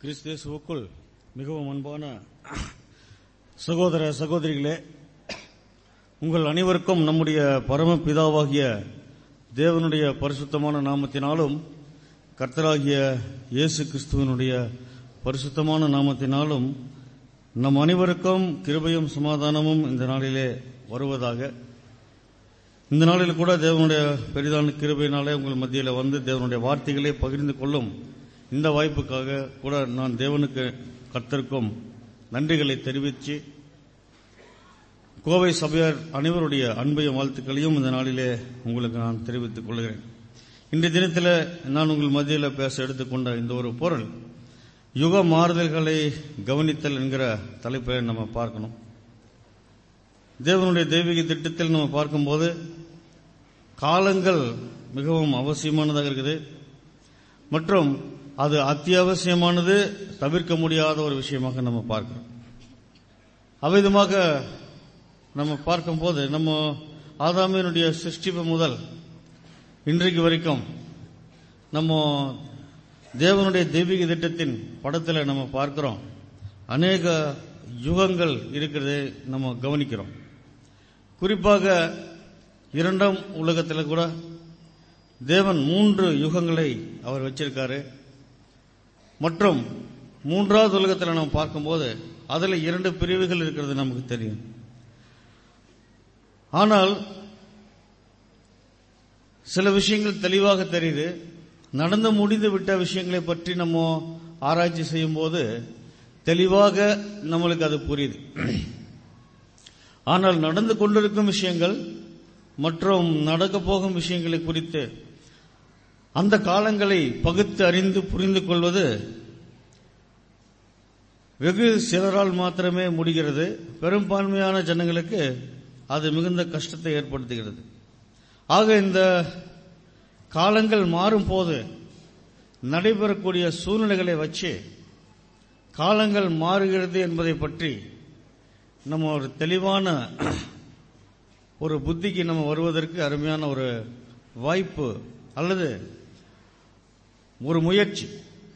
கிறிஸ்தேசுவுக்குள் மிகவும் அன்பான சகோதர சகோதரிகளே உங்கள் அனைவருக்கும் நம்முடைய பரமபிதாவாகிய தேவனுடைய பரிசுத்தமான நாமத்தினாலும் கர்த்தராகிய இயேசு கிறிஸ்துவனுடைய பரிசுத்தமான நாமத்தினாலும் நம் அனைவருக்கும் கிருபையும் சமாதானமும் இந்த நாளிலே வருவதாக இந்த நாளில் கூட தேவனுடைய பெரிதான கிருபையினாலே உங்கள் மத்தியில் வந்து தேவனுடைய வார்த்தைகளை பகிர்ந்து கொள்ளும் இந்த வாய்ப்புக்காக கூட நான் தேவனுக்கு கர்த்தருக்கும் நன்றிகளை தெரிவித்து கோவை சபையார் அனைவருடைய அன்பையும் வாழ்த்துக்களையும் இந்த நாளிலே உங்களுக்கு நான் தெரிவித்துக் கொள்கிறேன் இன்றைய தினத்தில் நான் உங்கள் மத்தியில் பேச எடுத்துக்கொண்ட இந்த ஒரு பொருள் யுக மாறுதல்களை கவனித்தல் என்கிற தலைப்பை நம்ம பார்க்கணும் தேவனுடைய தெய்வீக திட்டத்தில் நம்ம பார்க்கும்போது காலங்கள் மிகவும் அவசியமானதாக இருக்குது மற்றும் அது அத்தியாவசியமானது தவிர்க்க முடியாத ஒரு விஷயமாக நம்ம பார்க்கிறோம் அவ்விதமாக நம்ம பார்க்கும்போது நம்ம ஆதாமியனுடைய சிருஷ்டிப்பு முதல் இன்றைக்கு வரைக்கும் நம்ம தேவனுடைய தெய்வீக திட்டத்தின் படத்தில் நம்ம பார்க்கிறோம் அநேக யுகங்கள் இருக்கிறதை நம்ம கவனிக்கிறோம் குறிப்பாக இரண்டாம் உலகத்தில் கூட தேவன் மூன்று யுகங்களை அவர் வச்சிருக்காரு மற்றும் மூன்றாவது உலகத்தில் நம்ம பார்க்கும்போது அதில் இரண்டு பிரிவுகள் இருக்கிறது நமக்கு தெரியும் ஆனால் சில விஷயங்கள் தெளிவாக தெரியுது நடந்து முடிந்து விட்ட விஷயங்களை பற்றி நம்ம ஆராய்ச்சி செய்யும் போது தெளிவாக நம்மளுக்கு அது புரியுது ஆனால் நடந்து கொண்டிருக்கும் விஷயங்கள் மற்றும் நடக்க போகும் விஷயங்களை குறித்து அந்த காலங்களை பகுத்து அறிந்து புரிந்து கொள்வது வெகு சிலரால் மாத்திரமே முடிகிறது பெரும்பான்மையான ஜனங்களுக்கு அது மிகுந்த கஷ்டத்தை ஏற்படுத்துகிறது ஆக இந்த காலங்கள் மாறும் போது நடைபெறக்கூடிய சூழ்நிலைகளை வச்சு காலங்கள் மாறுகிறது என்பதை பற்றி நம்ம ஒரு தெளிவான ஒரு புத்திக்கு நம்ம வருவதற்கு அருமையான ஒரு வாய்ப்பு அல்லது ஒரு முயற்சி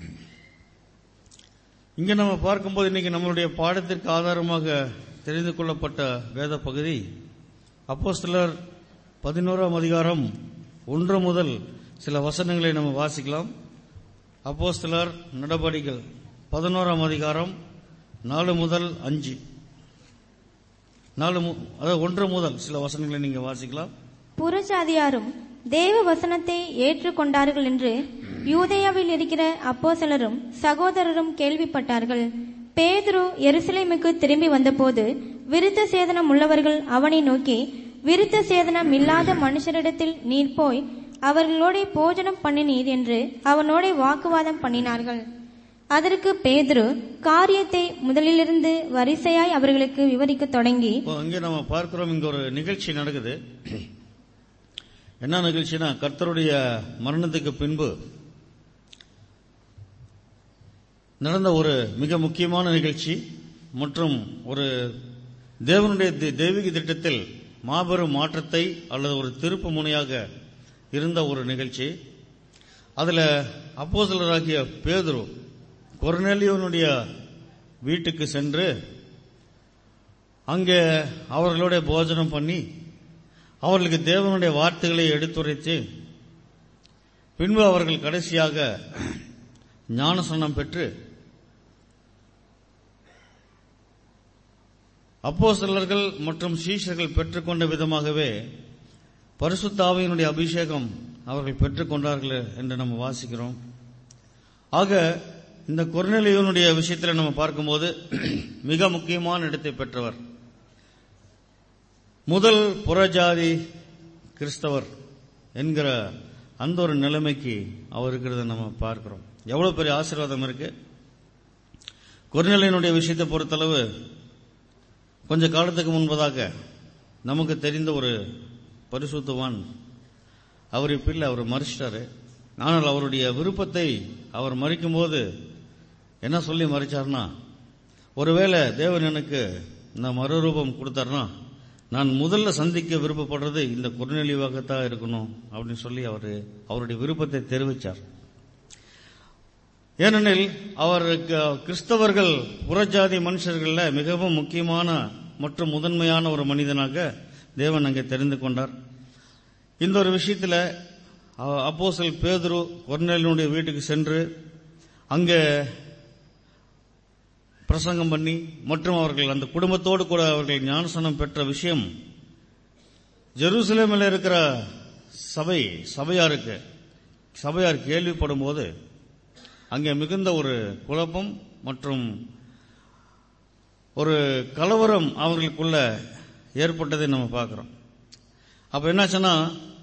இங்க நம்ம பார்க்கும்போது இன்னைக்கு நம்மளுடைய பாடத்திற்கு ஆதாரமாக தெரிந்து கொள்ளப்பட்ட வேத பகுதி அப்போ சிலர் பதினோராம் அதிகாரம் ஒன்று முதல் சில வசனங்களை நம்ம வாசிக்கலாம் அப்போ சிலர் நடவடிக்கைகள் பதினோராம் அதிகாரம் நாலு முதல் அஞ்சு நாலு அதாவது ஒன்று முதல் சில வசனங்களை நீங்க வாசிக்கலாம் புறஜாதியாரும் தேவ வசனத்தை ஏற்றுக்கொண்டார்கள் என்று யூதேயாவில் இருக்கிற அப்போசலரும் சகோதரரும் கேள்விப்பட்டார்கள் பேதுரு எருசலேமுக்கு திரும்பி வந்தபோது விருத்த சேதனம் உள்ளவர்கள் அவனை நோக்கி விருத்த சேதனம் இல்லாத மனுஷரிடத்தில் நீர் போய் அவர்களோட போஜனம் பண்ணினீர் என்று அவனோட வாக்குவாதம் பண்ணினார்கள் அதற்கு பேதுரு காரியத்தை முதலிலிருந்து வரிசையாய் அவர்களுக்கு விவரிக்க தொடங்கி இப்போ அங்கே நம்ம பார்க்கிறோம் இங்க ஒரு நிகழ்ச்சி நடக்குது என்ன நிகழ்ச்சினா கர்த்தருடைய மரணத்துக்கு பின்பு நடந்த ஒரு மிக முக்கியமான நிகழ்ச்சி மற்றும் ஒரு தேவனுடைய தெய்வீக திட்டத்தில் மாபெரும் மாற்றத்தை அல்லது ஒரு திருப்பு முனையாக இருந்த ஒரு நிகழ்ச்சி அதில் அப்போசலராகிய பேதுரு கொர்னேலியோனுடைய வீட்டுக்கு சென்று அங்கே அவர்களோட போஜனம் பண்ணி அவர்களுக்கு தேவனுடைய வார்த்தைகளை எடுத்துரைத்து பின்பு அவர்கள் கடைசியாக ஞானசனம் பெற்று அப்போ சிலர்கள் மற்றும் சீஷர்கள் பெற்றுக்கொண்ட விதமாகவே பரிசுத்தாவையினுடைய அபிஷேகம் அவர்கள் பெற்றுக்கொண்டார்கள் என்று நம்ம வாசிக்கிறோம் ஆக இந்த கொர்நெலியனுடைய விஷயத்தில் நம்ம பார்க்கும்போது மிக முக்கியமான இடத்தை பெற்றவர் முதல் புறஜாதி கிறிஸ்தவர் என்கிற அந்த ஒரு நிலைமைக்கு அவர் இருக்கிறத நம்ம பார்க்கிறோம் எவ்வளவு பெரிய ஆசீர்வாதம் இருக்கு கொர்நிலையினுடைய விஷயத்தை பொறுத்தளவு கொஞ்ச காலத்துக்கு முன்பதாக நமக்கு தெரிந்த ஒரு பரிசுத்துவான் அவர் இப்ப இல்லை அவர் மறிச்சிட்டாரு ஆனால் அவருடைய விருப்பத்தை அவர் மறிக்கும் போது என்ன சொல்லி மறிச்சார்னா ஒருவேளை தேவன் எனக்கு இந்த மறுரூபம் கொடுத்தாருன்னா நான் முதல்ல சந்திக்க விருப்பப்படுறது இந்த குறுநிலைவாகத்தான் இருக்கணும் அப்படின்னு சொல்லி அவர் அவருடைய விருப்பத்தை தெரிவித்தார் ஏனெனில் அவர் க- கிறிஸ்தவர்கள் புறஜாதி மனுஷர்கள்ல மிகவும் முக்கியமான மற்றும் முதன்மையான ஒரு மனிதனாக தேவன் அங்கே தெரிந்து கொண்டார் இந்த ஒரு விஷயத்துல அ- அப்போஸ்தலர் பேதுரு கொர்நேலினுடைய வீட்டுக்கு சென்று அங்கே பிரசங்கம் பண்ணி மற்றும் அவர்கள் அந்த குடும்பத்தோடு கூட அவர்கள் ஞானசனம் பெற்ற விஷயம் ஜெருசலேமில் இருக்கிற சபை சபையாருக்கு சபையார் கேள்விப்படும் போது அங்கே மிகுந்த ஒரு குழப்பம் மற்றும் ஒரு கலவரம் அவர்களுக்குள்ள ஏற்பட்டதை நம்ம பார்க்கிறோம் அப்ப என்னாச்சுன்னா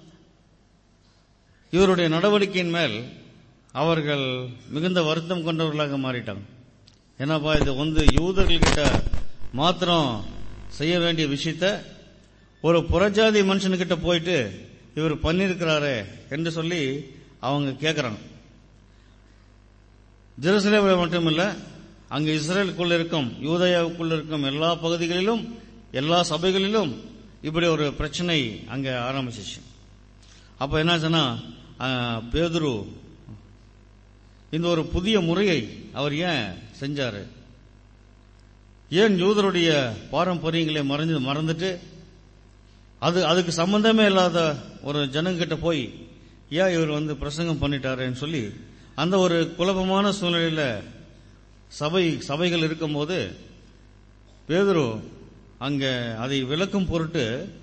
இவருடைய நடவடிக்கையின் மேல் அவர்கள் மிகுந்த வருத்தம் கொண்டவர்களாக மாறிட்டாங்க என்னப்பா இது வந்து யூதர்கள்கிட்ட மாத்திரம் செய்ய வேண்டிய விஷயத்த ஒரு புறஜாதி மனுஷனுக்கிட்ட போயிட்டு இவர் பண்ணியிருக்கிறாரே என்று சொல்லி அவங்க கேட்கறாங்க ஜெருசலேமில் மட்டுமில்ல அங்கு இஸ்ரேலுக்குள்ள இருக்கும் யூதயாவுக்குள்ள இருக்கும் எல்லா பகுதிகளிலும் எல்லா சபைகளிலும் இப்படி ஒரு பிரச்சனை அங்க ஆரம்பிச்சிச்சு அப்ப என்னாச்சுன்னா அஹ், பேதுரு இந்த ஒரு புதிய முறையை அவர் ஏன் செஞ்சாரு ஏன் யூதருடைய பாரம்பரியங்களை மறைஞ்சு மறந்துட்டு அது அதுக்கு சம்பந்தமே இல்லாத ஒரு ஜனங்கிட்ட போய் ஏன் இவர் வந்து பிரசங்கம் பண்ணிட்டாருன்னு சொல்லி அந்த ஒரு குழப்பமான சூழ்நிலையில சபை சபைகள் இருக்கும்போது பேதுரு அங்க அதை விளக்கும் பொருட்டு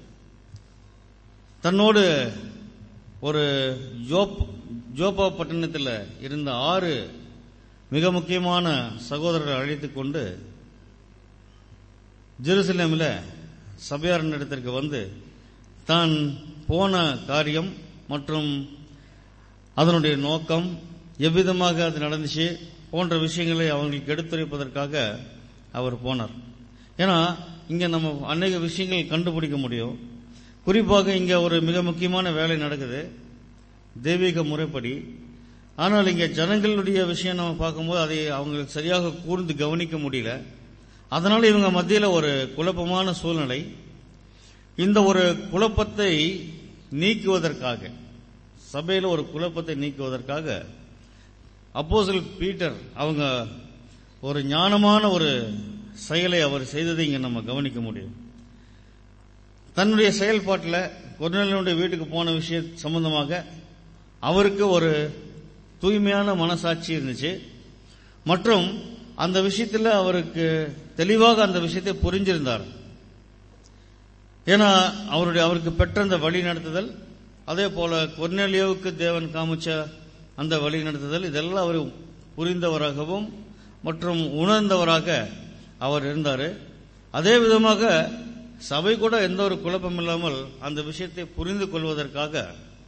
தன்னோடு ஒரு ஜோப் ஜோப்பா பட்டணத்தில் இருந்த ஆறு மிக முக்கியமான சகோதரரை அழைத்துக் கொண்டு ஜெருசலேமில் சபையாரின் இடத்திற்கு வந்து தான் போன காரியம் மற்றும் அதனுடைய நோக்கம் எவ்விதமாக அது நடந்துச்சு போன்ற விஷயங்களை அவங்களுக்கு எடுத்துரைப்பதற்காக அவர் போனார் ஏன்னா இங்க நம்ம அநேக விஷயங்கள் கண்டுபிடிக்க முடியும் குறிப்பாக இங்க ஒரு மிக முக்கியமான வேலை நடக்குது தெய்வீக முறைப்படி ஆனால் இங்க ஜனங்களுடைய விஷயம் நம்ம பார்க்கும்போது அதை அவங்களுக்கு சரியாக கூர்ந்து கவனிக்க முடியல அதனால இவங்க மத்தியில ஒரு குழப்பமான சூழ்நிலை இந்த ஒரு குழப்பத்தை நீக்குவதற்காக சபையில ஒரு குழப்பத்தை நீக்குவதற்காக அப்போஸ்தலர் பீட்டர் அவங்க ஒரு ஞானமான ஒரு செயலை அவர் செய்ததை இங்க நம்ம கவனிக்க முடியும் தன்னுடைய செயல்பாட்டில் கொர்நேலியனுடைய வீட்டுக்கு போன விஷயம் சம்பந்தமாக அவருக்கு ஒரு தூய்மையான மனசாட்சி இருந்துச்சு மற்றும் அந்த விஷயத்தில் அவருக்கு தெளிவாக அந்த விஷயத்தை புரிஞ்சிருந்தார் ஏன்னா அவருடைய அவருக்கு பெற்ற அந்த வழி நடத்துதல் அதே போல கொர்நேலியோவுக்கு தேவன் காமிச்ச அந்த வழி நடத்துதல் இதெல்லாம் அவர் புரிந்தவராகவும் மற்றும் உணர்ந்தவராக அவர் இருந்தார் அதே விதமாக சபை கூட எந்த ஒரு குழப்பம் இல்லாமல் அந்த விஷயத்தை புரிந்து கொள்வதற்காக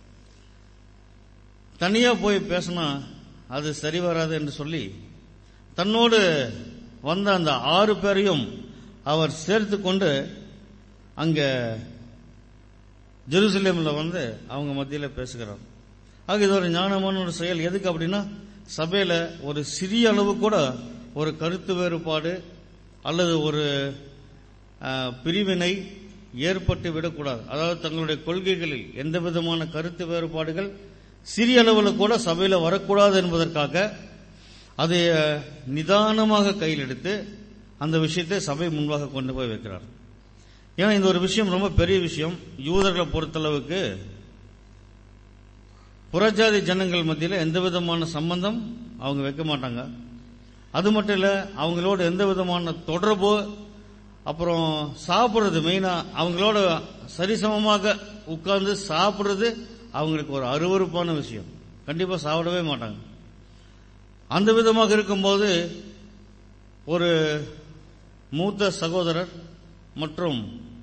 தனியா போய் பேசினா அது சரி வராது என்று சொல்லி தன்னோடு வந்த அந்த ஆறு பேரையும் அவர் சேர்த்து கொண்டு அங்க ஜெருசலேம்ல வந்து அவங்க மத்தியில பேசுகிறார் ஆக இது ஒரு ஞானமான ஒரு செயல் எதுக்கு அப்படின்னா சபையில ஒரு சிறிய அளவு கூட ஒரு கருத்து வேறுபாடு அல்லது ஒரு அஹ், பிரிவினை ஏற்பட்டு விடக்கூடாது அதாவது தங்களுடைய கொள்கைகளில் எந்த விதமான கருத்து வேறுபாடுகள் சிறிய அளவில் கூட சபையில வரக்கூடாது என்பதற்காக அதை அஹ், நிதானமாக கையில் எடுத்து அந்த விஷயத்தை சபை முன்பாக கொண்டு போய் வைக்கிறார் ஏன்னா இந்த ஒரு விஷயம் ரொம்ப பெரிய விஷயம் யூதர்களை பொறுத்தளவுக்கு புறஜாதி ஜனங்கள் மத்தியில் எந்த விதமான சம்பந்தம் அவங்க வைக்க மாட்டாங்க அது மட்டும் இல்ல அவங்களோட எந்த விதமான தொடர்போ அப்புறம் சாப்பிடுறது மெயினா அவங்களோட சரிசமமாக உட்கார்ந்து சாப்பிடுறது அவங்களுக்கு ஒரு அருவருப்பான விஷயம் கண்டிப்பா சாப்பிடவே மாட்டாங்க அந்த விதமாக இருக்கும்போது ஒரு மூத்த சகோதரர் மற்றும்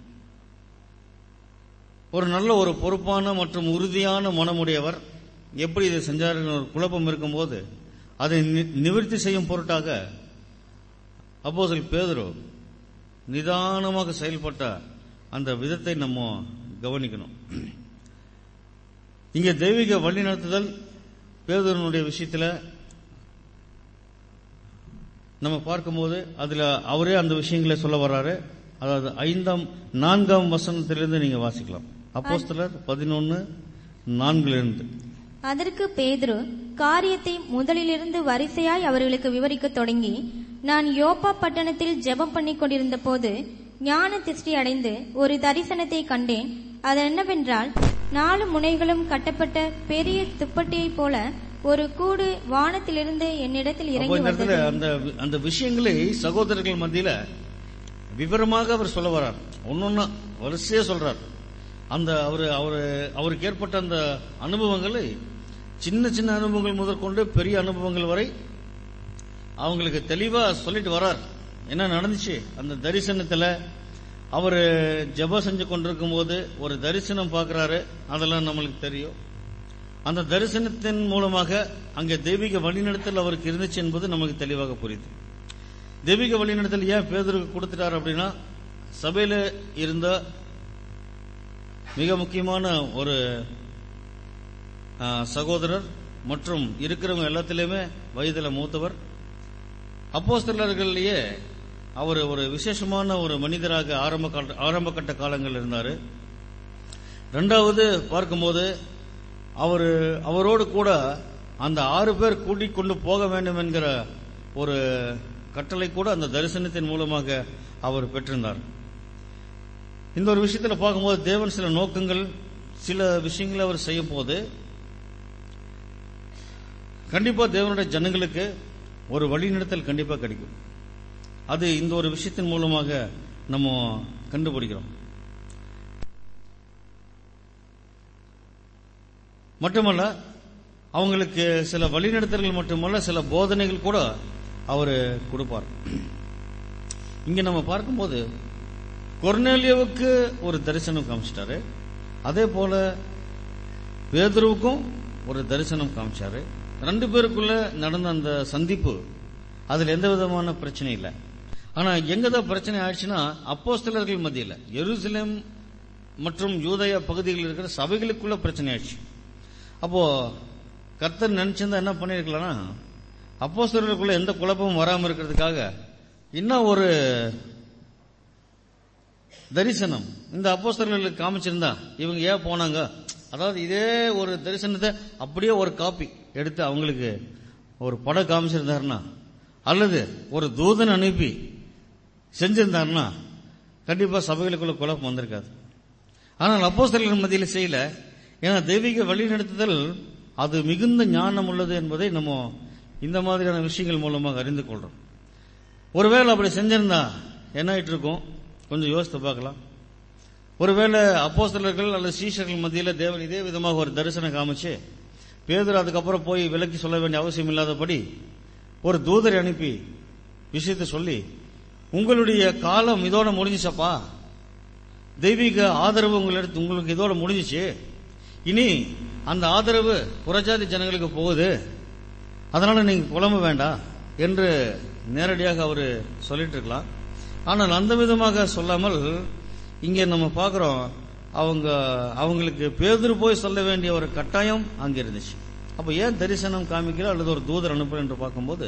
ஒரு நல்ல ஒரு பொறுப்பான மற்றும் உறுதியான மனமுடையவர் எப்படி இதை செஞ்சாருன்னு ஒரு குழப்பம் இருக்கும்போது அதை நி- நிவர்த்தி செய்யும் பொருட்டாக அப்போஸ்தலர் பேதுரு நிதானமாக செயல்பட்ட அந்த விதத்தை நம்ம கவனிக்கணும் இங்கே தெய்வீக வழிநடத்துதல் பேதுருனுடைய விஷயத்துல நம்ம பார்க்கும்போது அதுல அவரே அந்த விஷயங்களை சொல்ல வர்றாரு அதாவது ஐந்தாம் நான்காம் வசனத்திலிருந்து நீங்க வாசிக்கலாம் அப்போஸ்தலர் பதினொன்னு நான்கிலிருந்து அதற்கு பேதுரு காரியத்தை முதலிலிருந்து வரிசையாய் அவர்களுக்கு விவரிக்கத் தொடங்கி நான் யோப்பா பட்டணத்தில் ஜெபம் பண்ணிக் கொண்டிருந்த போது ஞான திருஷ்டி அடைந்து ஒரு தரிசனத்தை கண்டேன் அது என்னவென்றால் நாலு முனைகளும் கட்டப்பட்ட பெரிய துப்பட்டியைப் போல ஒரு கூடு வானத்திலிருந்து என்னிடத்தில் அப்போ இறங்கி இந்த இடத்துல வந்தது அந்த அந்த விஷயங்களை சகோதரர்கள் மத்தியில விவரமாக அவர் சொல்ல வரார் ஒன்னொன்னா வரிசையா சொல்றார் அந்த அவரு அவரு அவருக்கு ஏற்பட்ட அந்த அனுபவங்களை சின்ன சின்ன அனுபவங்கள் முதற்கொண்டு பெரிய அனுபவங்கள் வரை அவங்களுக்கு தெளிவா சொல்லிட்டு வரார் என்ன நடந்துச்சு அந்த தரிசனத்துல அவரு ஜெபம் செஞ்சு கொண்டிருக்கும் போது ஒரு தரிசனம் பார்க்கறாரு அதெல்லாம் நம்மளுக்கு தெரியும் அந்த தரிசனத்தின் மூலமாக அங்கே தெய்வீக வழிநடத்தல் அவருக்கு இருந்துச்சு என்பது நமக்கு தெளிவாக புரியுது தெய்வீக வழிநடத்தல் ஏன் பேதருக்கு கொடுத்துட்டார் அப்படின்னா சபையில இருந்த மிக முக்கியமான ஒரு ஆ, சகோதரர் மற்றும் இருக்கிறவங்க எல்லாத்திலுமே வயதுல மூத்தவர் அப்போஸ்தலர்கள்லயே அவர் ஒரு விசேஷமான ஒரு மனிதராக ஆரம்ப கால- ஆரம்ப கட்ட காலங்கள் இருந்தாரு ரெண்டாவது பார்க்கும்போது அவர் அவரோடு கூட அந்த ஆறு பேர் கூட்டிக் கொண்டு போக வேண்டும் என்கிற ஒரு கட்டளை கூட அந்த தரிசனத்தின் மூலமாக அவர் பெற்றிருந்தார் இந்த ஒரு விஷயத்துல பார்க்கும்போது தேவன் சில நோக்கங்கள் சில விஷயங்களை அவர் செய்யும் போது கண்டிப்பா தேவனுடைய ஜனங்களுக்கு ஒரு வழிநடத்தல் கண்டிப்பா கிடைக்கும் அது இந்த ஒரு விஷயத்தின் மூலமாக நம்ம கண்டுபிடிக்கிறோம் மட்டுமல்ல அவங்களுக்கு சில வழிநடத்தல்கள் மட்டுமல்ல சில போதனைகள் கூட அவர் கொடுப்பார் இங்க நம்ம பார்க்கும்போது கொர்னேலியாவுக்கு ஒரு தரிசனம் காமிச்சிட்டாரு அதே போல பேதுருவுக்கும் ஒரு தரிசனம் காமிச்சாரு ரெண்டு பேருக்குள்ள நடந்த அந்த சந்திப்பு அதுல எந்த விதமான பிரச்சனை இல்லை ஆனா எங்கதான் பிரச்சனை ஆயிடுச்சுன்னா அப்போஸ்தலர்கள் மத்தியில எருசலேம் மற்றும் யூதயா பகுதிகளில் இருக்கிற சபைகளுக்குள்ள பிரச்சனை ஆயிடுச்சு அப்போ கர்த்தர் நினைச்சிருந்தா என்ன பண்ணிருக்கலாம்னா அப்போஸ்தலர்களுக்குள்ள எந்த குழப்பமும் வராம இருக்கிறதுக்காக இன்னும் ஒரு தரிசனம் இந்த அப்போஸ்தலர்களுக்கு காமிச்சிருந்தா இவங்க ஏன் போனாங்க அதாவது இதே ஒரு தரிசனத்தை அப்படியே ஒரு காப்பி எடுத்து அவங்களுக்கு ஒரு படம் காமிச்சிருந்தாருன்னா அல்லது ஒரு தூதன் அனுப்பி செஞ்சிருந்தாருன்னா கண்டிப்பா சபைகளுக்குள்ள குழப்பம் வந்திருக்காது ஆனால் அப்போஸ்தலர்கள் மத்தியில் செய்யல ஏன்னா தெய்வீக வழிநடத்துதல் அது மிகுந்த ஞானம் உள்ளது என்பதை நம்ம இந்த மாதிரியான விஷயங்கள் மூலமாக அறிந்து கொள்றோம் ஒருவேளை அப்படி செஞ்சிருந்தா என்ன ஆயிட்டு இருக்கும் கொஞ்சம் யோசித்து பார்க்கலாம் ஒருவேளை அப்போஸ்தலர்கள் அல்லது சீஷர்கள் மத்தியில் தேவன் இதே விதமாக ஒரு தரிசனம் காமிச்சு பேதர் அதுக்கப்புறம் போய் விலக்கி சொல்ல வேண்டிய அவசியம் இல்லாதபடி ஒரு தூதரை அனுப்பி விஷயத்தை சொல்லி உங்களுடைய காலம் இதோட முடிஞ்சுச்சப்பா தெய்வீக ஆதரவு உங்களுக்கு உங்களுக்கு இதோட முடிஞ்சிச்சு இனி அந்த ஆதரவு புறஜாதி ஜனங்களுக்கு போகுது அதனால நீங்க புலம்ப வேண்டாம் என்று நேரடியாக அவர் சொல்லிட்டு இருக்கலாம் ஆனால் அந்த விதமாக சொல்லாமல் இங்கே நம்ம பார்க்கிறோம் அவங்க அவங்களுக்கு பேதுரு போய் சொல்ல வேண்டிய ஒரு கட்டாயம் அங்க இருந்துச்சு அப்ப ஏன் தரிசனம் காமிக்கிற அல்லது ஒரு தூதர் அனுப்புற என்று பார்க்கும்போது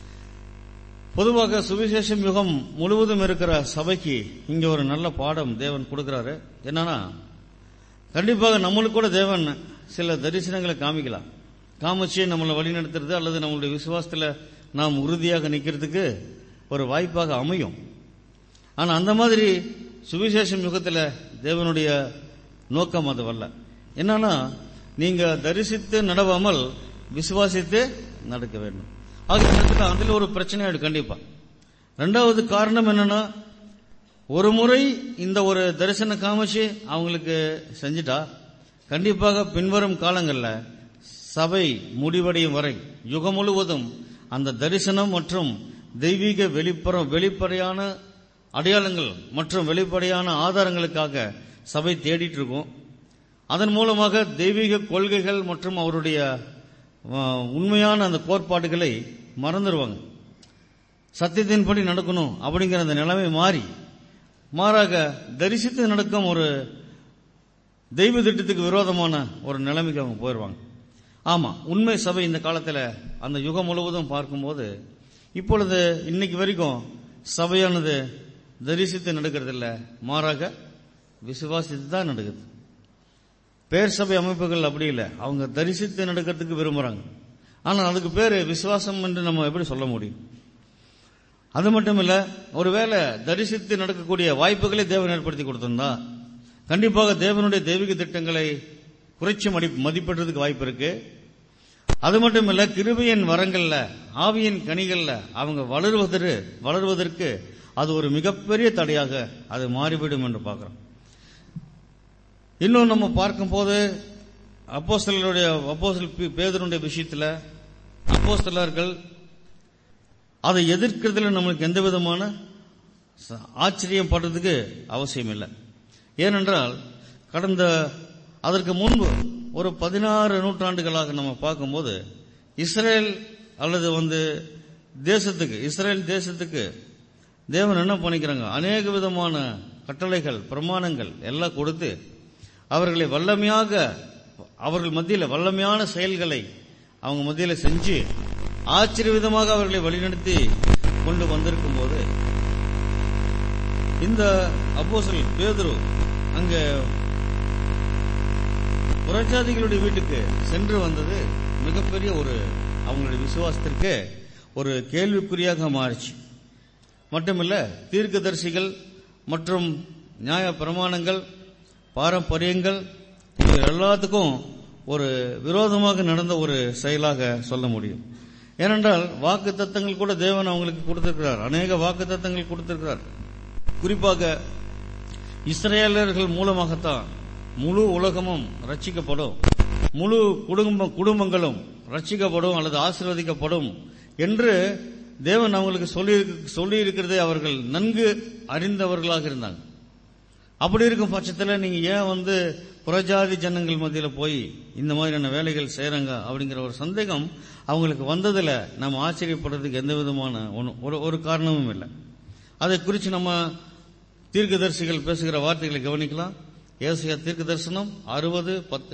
பொதுவாக சுவிசேஷம் யுகம் முழுவதும் இருக்கிற சபைக்கு இங்க ஒரு நல்ல பாடம் தேவன் கொடுக்கிறாரு என்னன்னா கண்டிப்பாக நம்மளுக்கு கூட தேவன் சில தரிசனங்களை காமிக்கலாம் காமிச்சு நம்மளை வழிநடத்துறது அல்லது நம்மளுடைய விசுவாசத்துல நாம் உறுதியாக நிக்கிறதுக்கு ஒரு வாய்ப்பாக அமையும் ஆனா அந்த மாதிரி சுவிசேஷம் யுகத்துல தேவனுடைய நோக்கம் அது வரல என்னன்னா நீங்க தரிசித்து நடவாமல் விசுவாசித்து நடக்க வேண்டும் ஆக இந்த இடத்துல அதுல ஒரு பிரச்சனை ஆயிடும் கண்டிப்பா ரெண்டாவது காரணம் என்னன்னா ஒரு முறை இந்த ஒரு தரிசனம் காமிச்சு அவங்களுக்கு செஞ்சுட்டா கண்டிப்பாக பின்வரும் காலங்கள்ல சபை முடிவடையும் வரை யுகம் முழுவதும் அந்த தரிசனம் மற்றும் தெய்வீக வெளிப்புறம் வெளிப்படையான அடையாளங்கள் மற்றும் வெளிப்படையான ஆதாரங்களுக்காக சபை தேடிட்டு இருக்கும் அதன் மூலமாக தெய்வீக கொள்கைகள் மற்றும் அவருடைய அஹ், உண்மையான அந்த கோட்பாடுகளை மறந்துடுவாங்க சத்தியத்தின்படி நடக்கணும் அப்படிங்கிற அந்த நிலைமை மாறி மாறாக தரிசித்து நடக்கும் ஒரு தெய்வ திட்டத்துக்கு விரோதமான ஒரு நிலைமைக்கு அவங்க போயிடுவாங்க ஆமா உண்மை சபை இந்த காலத்துல அந்த யுகம் முழுவதும் பார்க்கும்போது இப்பொழுது இன்னைக்கு வரைக்கும் சபையானது தரிசித்து நடக்கிறது இல்ல மாறாக விசுவாசித்து தான் நடக்குது பேர் சபை அமைப்புகள் அப்படி இல்லை அவங்க தரிசித்து நடக்கிறதுக்கு விரும்புறாங்க ஆனால் அதுக்கு பேரு விசுவாசம் என்று நம்ம எப்படி சொல்ல முடியும் அது மட்டும் இல்ல ஒருவேளை தரிசித்து நடக்கக்கூடிய வாய்ப்புகளை தேவன் ஏற்படுத்தி கொடுத்திருந்தா கண்டிப்பாக தேவனுடைய தெய்வீக திட்டங்களை குறைச்சி மதி மதிப்பிடுறதுக்கு வாய்ப்பு இருக்கு அது மட்டும் இல்ல கிருபையின் வரங்கள்ல ஆவியின் கனிகள்ல அவங்க வளருவதற்கு வளருவதற்கு அது ஒரு மிகப்பெரிய தடையாக அது மாறிவிடும் என்று பார்க்கிறோம் இன்னும் நம்ம பார்க்கும்போது அப்போஸ்தலருடைய அப்போஸ்தல பே- பேதுருடைய விஷயத்துல அப்போஸ்தலர்கள் அதை எதிர்க்கிறதுல நம்மளுக்கு எந்த விதமான ச- ஆச்சரியம் படுறதுக்கு அவசியம் இல்லை ஏனென்றால் கடந்த அதற்கு முன்பு ஒரு பதினாறு நூற்றாண்டுகளாக நம்ம பார்க்கும்போது இஸ்ரேல் அல்லது வந்து தேசத்துக்கு இஸ்ரேல் தேசத்துக்கு தேவன் என்ன பண்ணிக்கிறாங்க அநேக விதமான கட்டளைகள் பிரமாணங்கள் எல்லாம் கொடுத்து அவர்களை வல்லமையாக அவர்கள் மத்தியில் வல்லமையான செயல்களை அவங்க மத்தியில் செஞ்சு ஆச்சரிய விதமாக அவர்களை வழிநடத்தி கொண்டு வந்திருக்கும் போது இந்த அப்போஸ்தலன் பேதுரு அங்க புறஜாதிகளுடைய வீட்டுக்கு சென்று வந்தது மிகப்பெரிய ஒரு அவங்களுடைய விசுவாசத்திற்கு ஒரு கேள்விக்குறியாக மாறிச்சு மட்டுமில்ல தீர்க்கதரிசிகள் மற்றும் நியாய பிரமாணங்கள் பாரம்பரியங்கள் இது எல்லாத்துக்கும் ஒரு விரோதமாக நடந்த ஒரு செயலாக சொல்ல முடியும் ஏனென்றால் வாக்கு தத்தங்கள் கூட தேவன் அவங்களுக்கு கொடுத்திருக்கிறார் அநேக வாக்கு தத்தங்கள் கொடுத்திருக்கிறார் குறிப்பாக இஸ்ரேலர்கள் மூலமாகத்தான் முழு உலகமும் ரட்சிக்கப்படும் முழு குடும்ப குடும்பங்களும் ரட்சிக்கப்படும் அல்லது ஆசீர்வதிக்கப்படும் என்று தேவன் அவங்களுக்கு சொல்லி சொல்லி இருக்கிறதை அவர்கள் நன்கு அறிந்தவர்களாக இருந்தாங்க அப்படி இருக்கும் பட்சத்தில் நீங்க ஏன் வந்து புறஜாதி ஜனங்கள் மத்தியில் போய் இந்த மாதிரியான வேலைகள் செய்யறாங்க அப்படிங்கிற ஒரு சந்தேகம் அவங்களுக்கு வந்ததுல நம்ம ஆச்சரியப்படுறதுக்கு எந்த விதமான ஒண்ணு- ஒரு ஒரு காரணமும் இல்லை அதை குறித்து நம்ம தீர்க்கதரிசிகள் பேசுகிற வார்த்தைகளை கவனிக்கலாம் ஏசியா தீர்க்க தரிசனம் அறுபது பத்து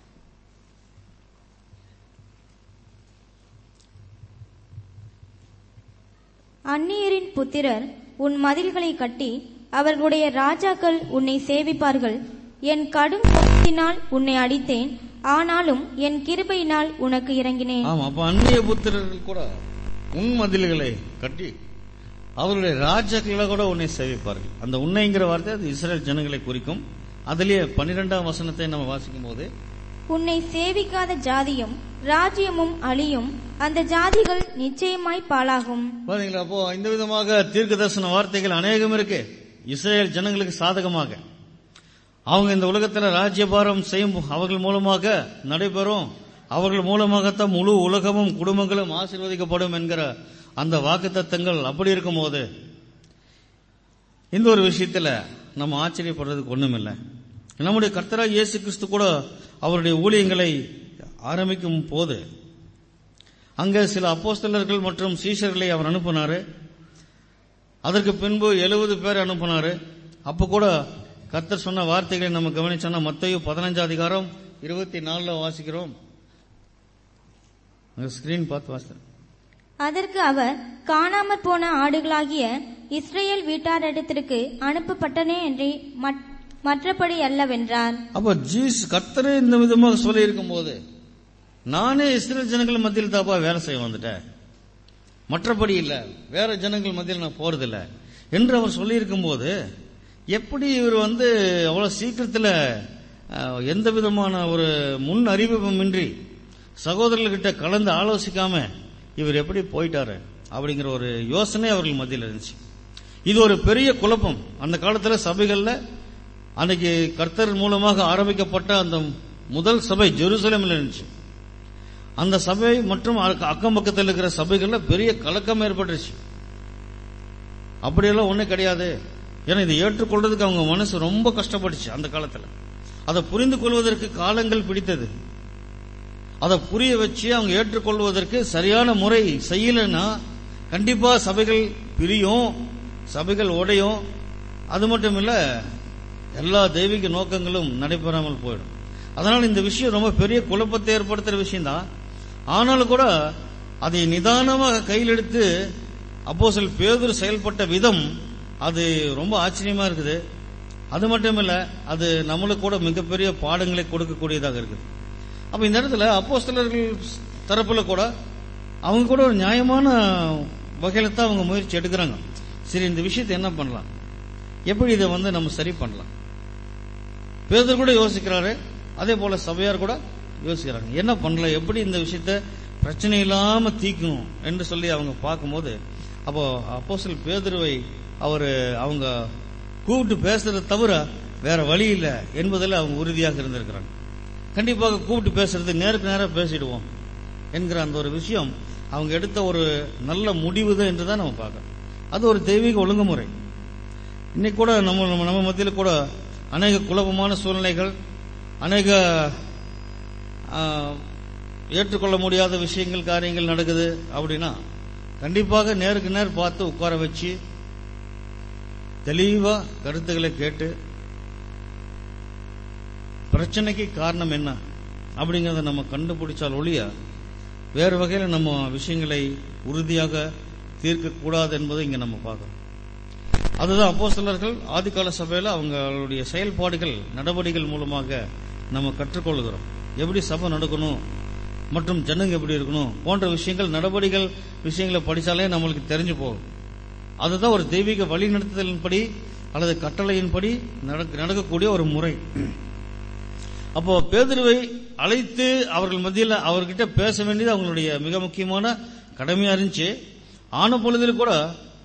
அந்நியரின் புத்திரர் உன் மதில்களை கட்டி அவர்களுடைய ராஜாக்கள் உன்னை சேவிப்பார்கள் என் கடும் கோபத்தினால் உன்னை அடித்தேன் ஆனாலும் என் கிருபையினால் உனக்கு இறங்கினேன் ஆமா அப்ப அந்நிய புத்திரர்கள் கூட உன் மதில்களை கட்டி அவர்களுடைய ராஜாக்களை கூட உன்னை சேவிப்பார்கள் அந்த உன்னைங்கிற வார்த்தை அது இஸ்ரேல் ஜனங்களை குறிக்கும் அதிலேயே பன்னிரெண்டாம் வசனத்தை நம்ம வாசிக்கும் போது உன்னை சேவிக்காத ஜாதியும் ராஜ்யமும் அழியும் அந்த ஜாதிகள் நிச்சயமாய் பாழாகும் பாத்தீங்களா அப்போ இந்த விதமாக தீர்க்க தரிசன வார்த்தைகள் அநேகம் இருக்கு இஸ்ரேல் ஜனங்களுக்கு சாதகமாக அவங்க இந்த உலகத்துல ராஜ்யபாரம் செய்யும் அவர்கள் மூலமாக நடைபெறும் அவர்கள் மூலமாகத்தான் முழு உலகமும் குடும்பங்களும் ஆசீர்வதிக்கப்படும் என்கிற அந்த வாக்குத்தத்தங்கள் அப்படி இருக்கும்போது இந்த ஒரு விஷயத்துல நம்ம ஆச்சரியப்படுறதுக்கு ஒண்ணுமில்லை நம்முடைய கர்த்தராக இயேசு கிறிஸ்து கூட அவருடைய ஊழியங்களை ஆரம்பிக்கும் போது அங்க சில அப்போஸ்தலர்கள் மற்றும் சீஷர்களை அவர் அனுப்பினாரு அதற்கு பின்பு எழுபது பேர் அனுப்பினாரு அப்ப கூட கர்த்தர் சொன்ன வார்த்தைகளை நம்ம கவனிச்சோம்னா மத்தையு பதினஞ்சு அதிகாரம் இருபத்தி நாலுல வாசிக்கிறோம் ஸ்கிரீன் பார்த்து வாசிக்கிறேன் அதற்கு அவர் காணாமற் போன ஆடுகளாகிய இஸ்ரேல் வீட்டாரிடத்திற்கு அனுப்பப்பட்டனே என்று மற்- மற்றபடி அல்லவென்றார் அப்ப ஜீஸ் கர்த்தரே இந்த விதமாக சொல்லி இருக்கும் போது நானே இஸ்ரேல் ஜனங்கள் மத்தியில் தாப்பா வேலை செய்ய வந்துட்டேன் மற்றபடி இல்ல வேற ஜனங்கள் மத்தியில் நான் போறதில்ல என்று அவர் சொல்லியிருக்கும் போது எப்படி இவர் வந்து அவ்வளவு சீக்கிரத்துல அஹ், எந்த விதமான ஒரு முன் அறிவிப்புமின்றி சகோதரர்கிட்ட கலந்து ஆலோசிக்காம இவர் எப்படி போயிட்டாரு அப்படிங்கிற ஒரு யோசனை அவர்கள் மத்தியில் இருந்துச்சு இது ஒரு பெரிய குழப்பம் அந்த காலத்துல சபைகள்ல அன்னைக்கு கர்த்தர் மூலமாக ஆரம்பிக்கப்பட்ட அந்த முதல் சபை ஜெருசலேமில் இருந்துச்சு அந்த சபை மற்றும் அக்க- அக்கம் பக்கத்தில் இருக்கிற சபைகள்ல பெரிய கலக்கம் ஏற்பட்டுருச்சு அப்படியெல்லாம் ஒண்ணும் கிடையாது ஏன்னா இதை ஏற்றுக்கொள்றதுக்கு அவங்க மனசு ரொம்ப கஷ்டப்பட்டுச்சு அந்த காலத்துல அதை புரிந்து கொள்வதற்கு காலங்கள் பிடித்தது அதை புரிய வச்சு அவங்க ஏற்றுக்கொள்வதற்கு சரியான முறை செய்யலைன்னா கண்டிப்பா சபைகள் பிரியும் சபைகள் உடையும் அது மட்டும் இல்ல எல்லா தெய்வீக நோக்கங்களும் நடைபெறாமல் போயிடும் அதனால இந்த விஷயம் ரொம்ப பெரிய குழப்பத்தை ஏற்படுத்துற விஷயம்தான் ஆனாலும் கூட அதை நிதானமாக கையில் எடுத்து அப்போஸ்தலர் பேதுரு செயல்பட்ட விதம் அது ரொம்ப ஆச்சரியமா இருக்குது அது மட்டும் இல்ல அது நம்மளுக்கு கூட மிகப்பெரிய பாடங்களை கொடுக்கக்கூடியதாக இருக்குது அப்ப இந்த இடத்துல அப்போஸ்தலர்கள் தரப்புல கூட அவங்க கூட ஒரு நியாயமான வகையில தான் அவங்க முயற்சி எடுக்கிறாங்க சரி இந்த விஷயத்தை என்ன பண்ணலாம் எப்படி இதை வந்து நம்ம சரி பண்ணலாம் பேதர் கூட யோசிக்கிறாரு அதே போல சபையார் கூட யோசிக்கிறாங்க என்ன பண்ணலாம் எப்படி இந்த விஷயத்த பிரச்சனை இல்லாம தீக்கணும் என்று சொல்லி அவங்க பார்க்கும்போது அப்போ அப்போஸ்தலர் பேதுருவை அவரு அவங்க கூப்பிட்டு பேசுறதை தவிர வேற வழி இல்ல என்பதில் அவங்க உறுதியாக இருந்திருக்கிறாங்க கண்டிப்பாக கூப்பிட்டு பேசுறது நேருக்கு நேரா பேசிடுவோம் என்கிற அந்த ஒரு விஷயம் அவங்க எடுத்த ஒரு நல்ல முடிவு தான் என்று தான் நம்ம பார்க்கறோம் அது ஒரு தெய்வீக ஒழுங்குமுறை இன்னைக்கு கூட நம்ம நம்ம- நம்ம மத்தியில் கூட அநேக குழப்பமான சூழ்நிலைகள் அநேக ஆ, ஏற்றுக்கொள்ள முடியாத விஷயங்கள் காரியங்கள் நடக்குது அப்படின்னா கண்டிப்பாக நேருக்கு நேர் பார்த்து உட்கார வச்சு தெளிவா கருத்துக்களை கேட்டு பிரச்சனைக்கு காரணம் என்ன அப்படிங்கறத நம்ம கண்டுபிடிச்சால் ஒழிய வேறு வகையில நம்ம விஷயங்களை உறுதியாக தீர்க்க கூடாது என்பதை இங்க நம்ம பார்க்கிறோம் அதுதான் அப்போஸ்தலர்கள் ஆதிகால சபையில அவங்களுடைய செயல்பாடுகள் நடவடிக்கைகள் மூலமாக நம்ம கற்றுக்கொள்கிறோம் எப்படி சபை நடக்கணும் மற்றும் ஜனங்க எப்படி இருக்கணும் போன்ற விஷயங்கள் நடவடிக்கைகள் விஷயங்களை படிச்சாலே நம்மளுக்கு தெரிஞ்சு போகும் அதுதான் ஒரு தெய்வீக வழிநடத்துதலின்படி அல்லது கட்டளையின்படி நடக்க- நடக்கக்கூடிய ஒரு முறை அப்போ பேதுருவை அழைத்து அவர்கள் மத்தியில் அவர்கிட்ட பேச வேண்டியது அவங்களுடைய மிக முக்கியமான கடமையா இருந்துச்சு ஆன பொழுதில் கூட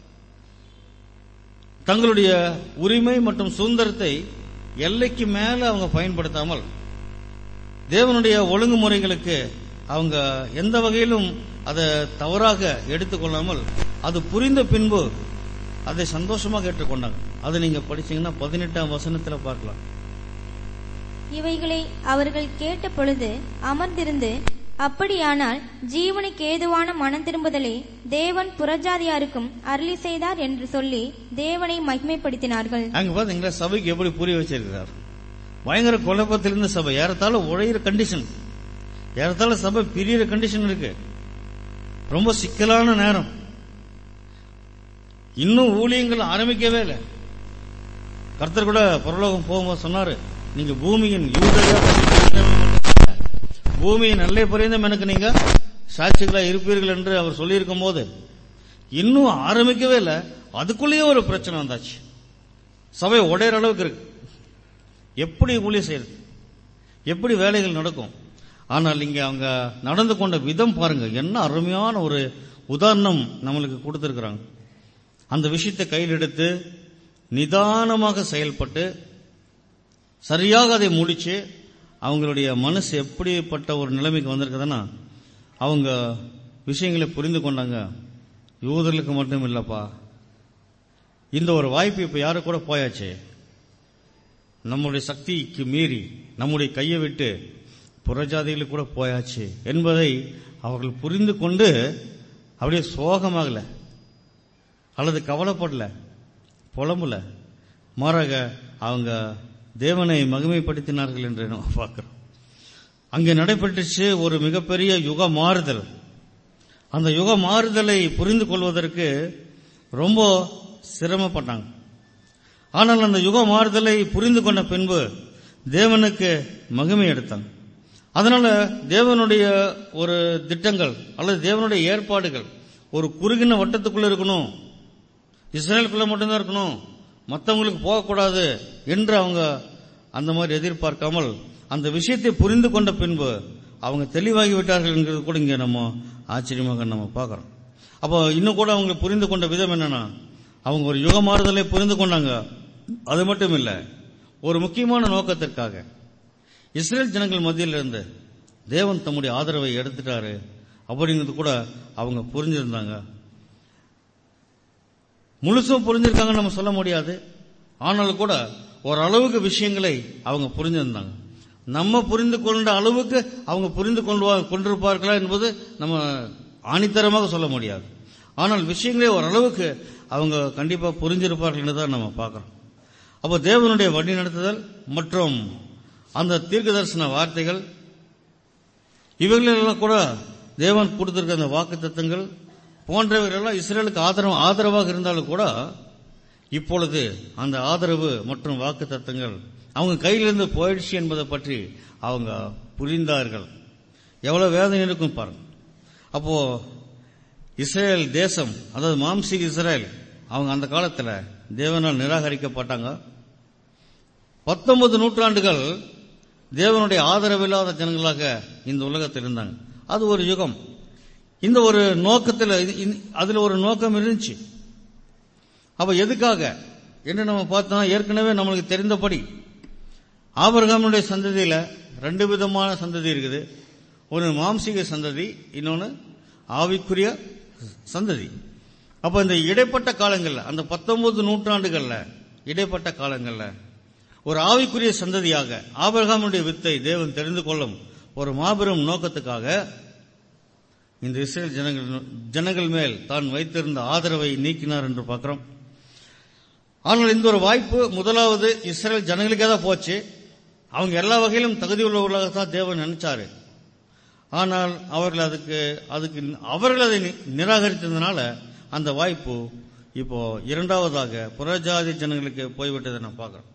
தங்களுடைய உரிமை மற்றும் சுதந்திரத்தை எல்லைக்கு மேல அவங்க பயன்படுத்தாமல் தேவனுடைய ஒழுங்குமுறைகளுக்கு அவங்க எந்த வகையிலும் அதை தவறாக எடுத்துக்கொள்ளாமல் அது புரிந்த பின்பு அதை சந்தோஷமாக ஏற்றுக்கொண்டாங்க அதை நீங்க படிச்சீங்கன்னா பதினெட்டாம் வசனத்துல பார்க்கலாம் இவைகளை அவர்கள் கேட்ட பொழுது அமர்ந்திருந்து அப்படியானால் ஜீவனுக்கு ஏதுவான மனம் திரும்புதலை தேவன் புறஜாதியாருக்கும் அருளி செய்தார் என்று சொல்லி தேவனை மகிமைப்படுத்தினார்கள் அங்க பாத்தீங்களா சபைக்கு எப்படி புரிய வச்சிருக்கிறார் பயங்கர குழப்பத்தில் இருந்த சபை ஏறத்தாழ உழையிற கண்டிஷன் ஏறத்தாழ சபை பிரியற கண்டிஷன் இருக்கு ரொம்ப சிக்கலான நேரம் இன்னும் ஊழியங்கள் ஆரம்பிக்கவே இல்லை கர்த்தர் கூட பரலோகம் போகும்போது சொன்னாரு நீங்க பூமியின் யூதரா பூமியின் நல்ல பரிந்தும் எனக்கு நீங்க சாட்சிகளா இருப்பீர்கள் என்று அவர் சொல்லியிருக்கும் போது இன்னும் ஆரம்பிக்கவே இல்லை அதுக்குள்ளேயே ஒரு பிரச்சனை வந்தாச்சு சபை உடையிற அளவுக்கு இருக்கு எப்படி ஊழியம் செய்யறது எப்படி வேலைகள் நடக்கும் ஆனால் இங்க அவங்க நடந்து கொண்ட விதம் பாருங்க என்ன அருமையான ஒரு உதாரணம் நம்மளுக்கு கொடுத்திருக்கிறாங்க அந்த விஷயத்தை கையில் எடுத்து நிதானமாக செயல்பட்டு சரியாக அதை முடிச்சு அவங்களுடைய மனசு எப்படிப்பட்ட ஒரு நிலைமைக்கு வந்திருக்குதுன்னா அவங்க விஷயங்களை புரிந்து கொண்டாங்க யூதர்களுக்கு மட்டும் இல்லப்பா இந்த ஒரு வாய்ப்பு இப்ப யாரு கூட போயாச்சு நம்முடைய சக்திக்கு மீறி நம்முடைய கையை விட்டு புறஜாதிகளுக்கு கூட போயாச்சு என்பதை அவர்கள் புரிந்து கொண்டு அப்படியே சோகமாகல அல்லது கவலைப்படல புலம்புல மாறாக அவங்க தேவனை மகிமைப்படுத்தினார்கள் என்று நம்ம பார்க்கிறோம் அங்கே நடைபெற்றுச்சு ஒரு மிகப்பெரிய யுக மாறுதல் அந்த யுக மாறுதலை புரிந்து கொள்வதற்கு ரொம்ப சிரமப்பட்டாங்க ஆனால் அந்த யுக மாறுதலை புரிந்து கொண்ட பின்பு தேவனுக்கு மகிமை எடுத்தாங்க அதனால தேவனுடைய ஒரு திட்டங்கள் அல்லது தேவனுடைய ஏற்பாடுகள் ஒரு குறுகின வட்டத்துக்குள்ள இருக்கணும் இஸ்ரேலுக்குள்ள மட்டும்தான் இருக்கணும் மற்றவங்களுக்கு போகக்கூடாது என்று அவங்க அந்த மாதிரி எதிர்பார்க்காமல் அந்த விஷயத்தை புரிந்து கொண்ட பின்பு அவங்க தெளிவாகி விட்டார்கள் என்கிறது கூட இங்க நம்ம ஆச்சரியமாக நம்ம பார்க்கிறோம் அப்போ இன்னும் கூட அவங்க புரிந்து கொண்ட விதம் என்னன்னா அவங்க ஒரு யுக மாறுதலை புரிந்து கொண்டாங்க அது மட்டும் இல்ல ஒரு முக்கியமான நோக்கத்திற்காக இஸ்ரேல் ஜனங்கள் மத்தியில் இருந்து தேவன் தம்முடைய ஆதரவை எடுத்துட்டாரு அப்படிங்கிறது கூட அவங்க புரிஞ்சிருந்தாங்க முழுசும் புரிஞ்சிருக்காங்கன்னு நம்ம சொல்ல முடியாது ஆனாலும் கூட ஓரளவுக்கு விஷயங்களை அவங்க புரிஞ்சிருந்தாங்க நம்ம புரிந்து கொண்ட அளவுக்கு அவங்க புரிந்து கொண்டு கொண்டிருப்பார்களா என்பது நம்ம ஆணித்தரமாக சொல்ல முடியாது ஆனால் விஷயங்களே ஓரளவுக்கு அவங்க கண்டிப்பா புரிஞ்சிருப்பார்கள் தான் நம்ம பார்க்கிறோம் அப்போ தேவனுடைய வழி நடத்துதல் மற்றும் அந்த தீர்க்க தரிசன வார்த்தைகள் இவைகளெல்லாம் கூட தேவன் கொடுத்திருக்க அந்த வாக்கு தத்தங்கள் போன்றவைகளெல்லாம் இஸ்ரேலுக்கு ஆதரவு ஆதரவாக இருந்தாலும் கூட இப்பொழுது அந்த ஆதரவு மற்றும் வாக்கு தத்தங்கள் அவங்க கையிலிருந்து போயிடுச்சு என்பதை பற்றி அவங்க புரிந்தார்கள் எவ்வளவு வேதனை இருக்கும் பாருங்க அப்போ இஸ்ரேல் தேசம் அதாவது மாம்சீக இஸ்ரேல் அவங்க அந்த காலத்துல தேவனால் நிராகரிக்கப்பட்டாங்க பத்தொன்பது நூற்றாண்டுகள் தேவனுடைய ஆதரவில்லாத ஜனங்களாக இந்த உலகத்தில் இருந்தாங்க அது ஒரு யுகம் இந்த ஒரு நோக்கத்தில் இது- இந்த- அதுல ஒரு நோக்கம் இருந்துச்சு அப்ப எதுக்காக என்று நம்ம பார்த்தோம் ஏற்கனவே நம்மளுக்கு தெரிந்தபடி ஆபிரகாமுடைய சந்ததியில ரெண்டு விதமான சந்ததி இருக்குது ஒன்று மாம்சீக சந்ததி இன்னொன்னு ஆவிக்குரிய சந்ததி அப்ப இந்த இடைப்பட்ட காலங்கள்ல அந்த பத்தொன்பது நூற்றாண்டுகள்ல இடைப்பட்ட காலங்கள்ல ஒரு ஆவிக்குரிய சந்ததியாக ஆபிரகாமுடைய வித்தை தேவன் தெரிந்து கொள்ளும் ஒரு மாபெரும் நோக்கத்துக்காக இந்த இஸ்ரேல் ஜனங்கள் ஜனங்கள் மேல் தான் வைத்திருந்த ஆதரவை நீக்கினார் என்று பார்க்கிறோம் ஆனால் இந்த ஒரு வாய்ப்பு முதலாவது இஸ்ரேல் ஜனங்களுக்கே தான் போச்சு அவங்க எல்லா வகையிலும் தகுதி உள்ளவர்களாக தான் தேவன் நினைச்சாரு ஆனால் அவர்கள் அதுக்கு அதுக்கு அவர்கள் அதை நி- நிராகரித்ததுனால அந்த வாய்ப்பு இப்போ இரண்டாவதாக புறஜாதி ஜனங்களுக்கு போய்விட்டதை நான் பார்க்கிறோம்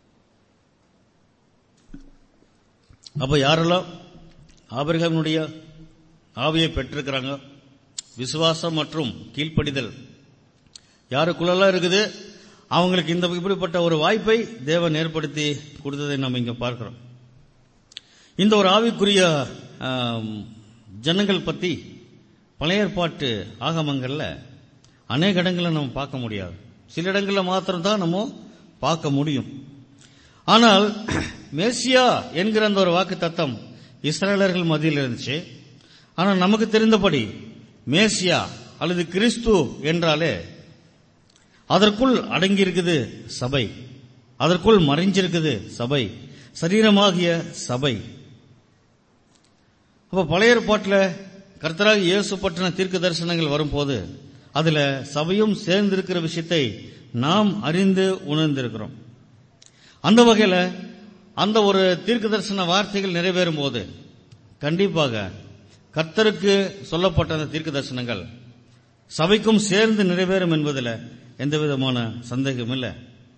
அப்ப யாரெல்லாம் ஆபிரகாமுடைய ஆவியை பெற்றிருக்கிறாங்க விசுவாசம் மற்றும் கீழ்ப்படிதல் யாருக்குள்ளெல்லாம் இருக்குது அவங்களுக்கு இந்த இப்படிப்பட்ட ஒரு வாய்ப்பை தேவன் ஏற்படுத்தி கொடுத்ததை நம்ம இங்க பார்க்கிறோம் இந்த ஒரு ஆவிக்குரிய ஆம், ஜனங்கள் பத்தி பழைய ஏற்பாட்டு ஆகமங்கள்ல அநேக இடங்களில் நம்ம பார்க்க முடியாது சில இடங்களில் மாத்திரம்தான் நம்ம பார்க்க முடியும் ஆனால் மேசியா என்கிற அந்த ஒரு வாக்கு தத்தம் இஸ்ரேலர்கள் மத்தியில் இருந்துச்சு ஆனால் நமக்கு தெரிந்தபடி மேசியா அல்லது கிறிஸ்து என்றாலே அதற்குள் அடங்கியிருக்குது சபை அதற்குள் மறைஞ்சிருக்குது சபை சரீரமாகிய சபை அப்ப பழைய ஏற்பாட்டில் கர்த்தராக இயேசு பற்றின தீர்க்க தரிசனங்கள் வரும்போது அதுல சபையும் சேர்ந்திருக்கிற விஷயத்தை நாம் அறிந்து உணர்ந்திருக்கிறோம் அந்த வகையில அந்த ஒரு தீர்க்க தரிசன வார்த்தைகள் நிறைவேறும் போது கண்டிப்பாக கர்த்தருக்கு சொல்லப்பட்ட அந்த தீர்க்க தரிசனங்கள் சபைக்கும் சேர்ந்து நிறைவேறும் என்பதில் எந்த விதமான சந்தேகம் இல்லை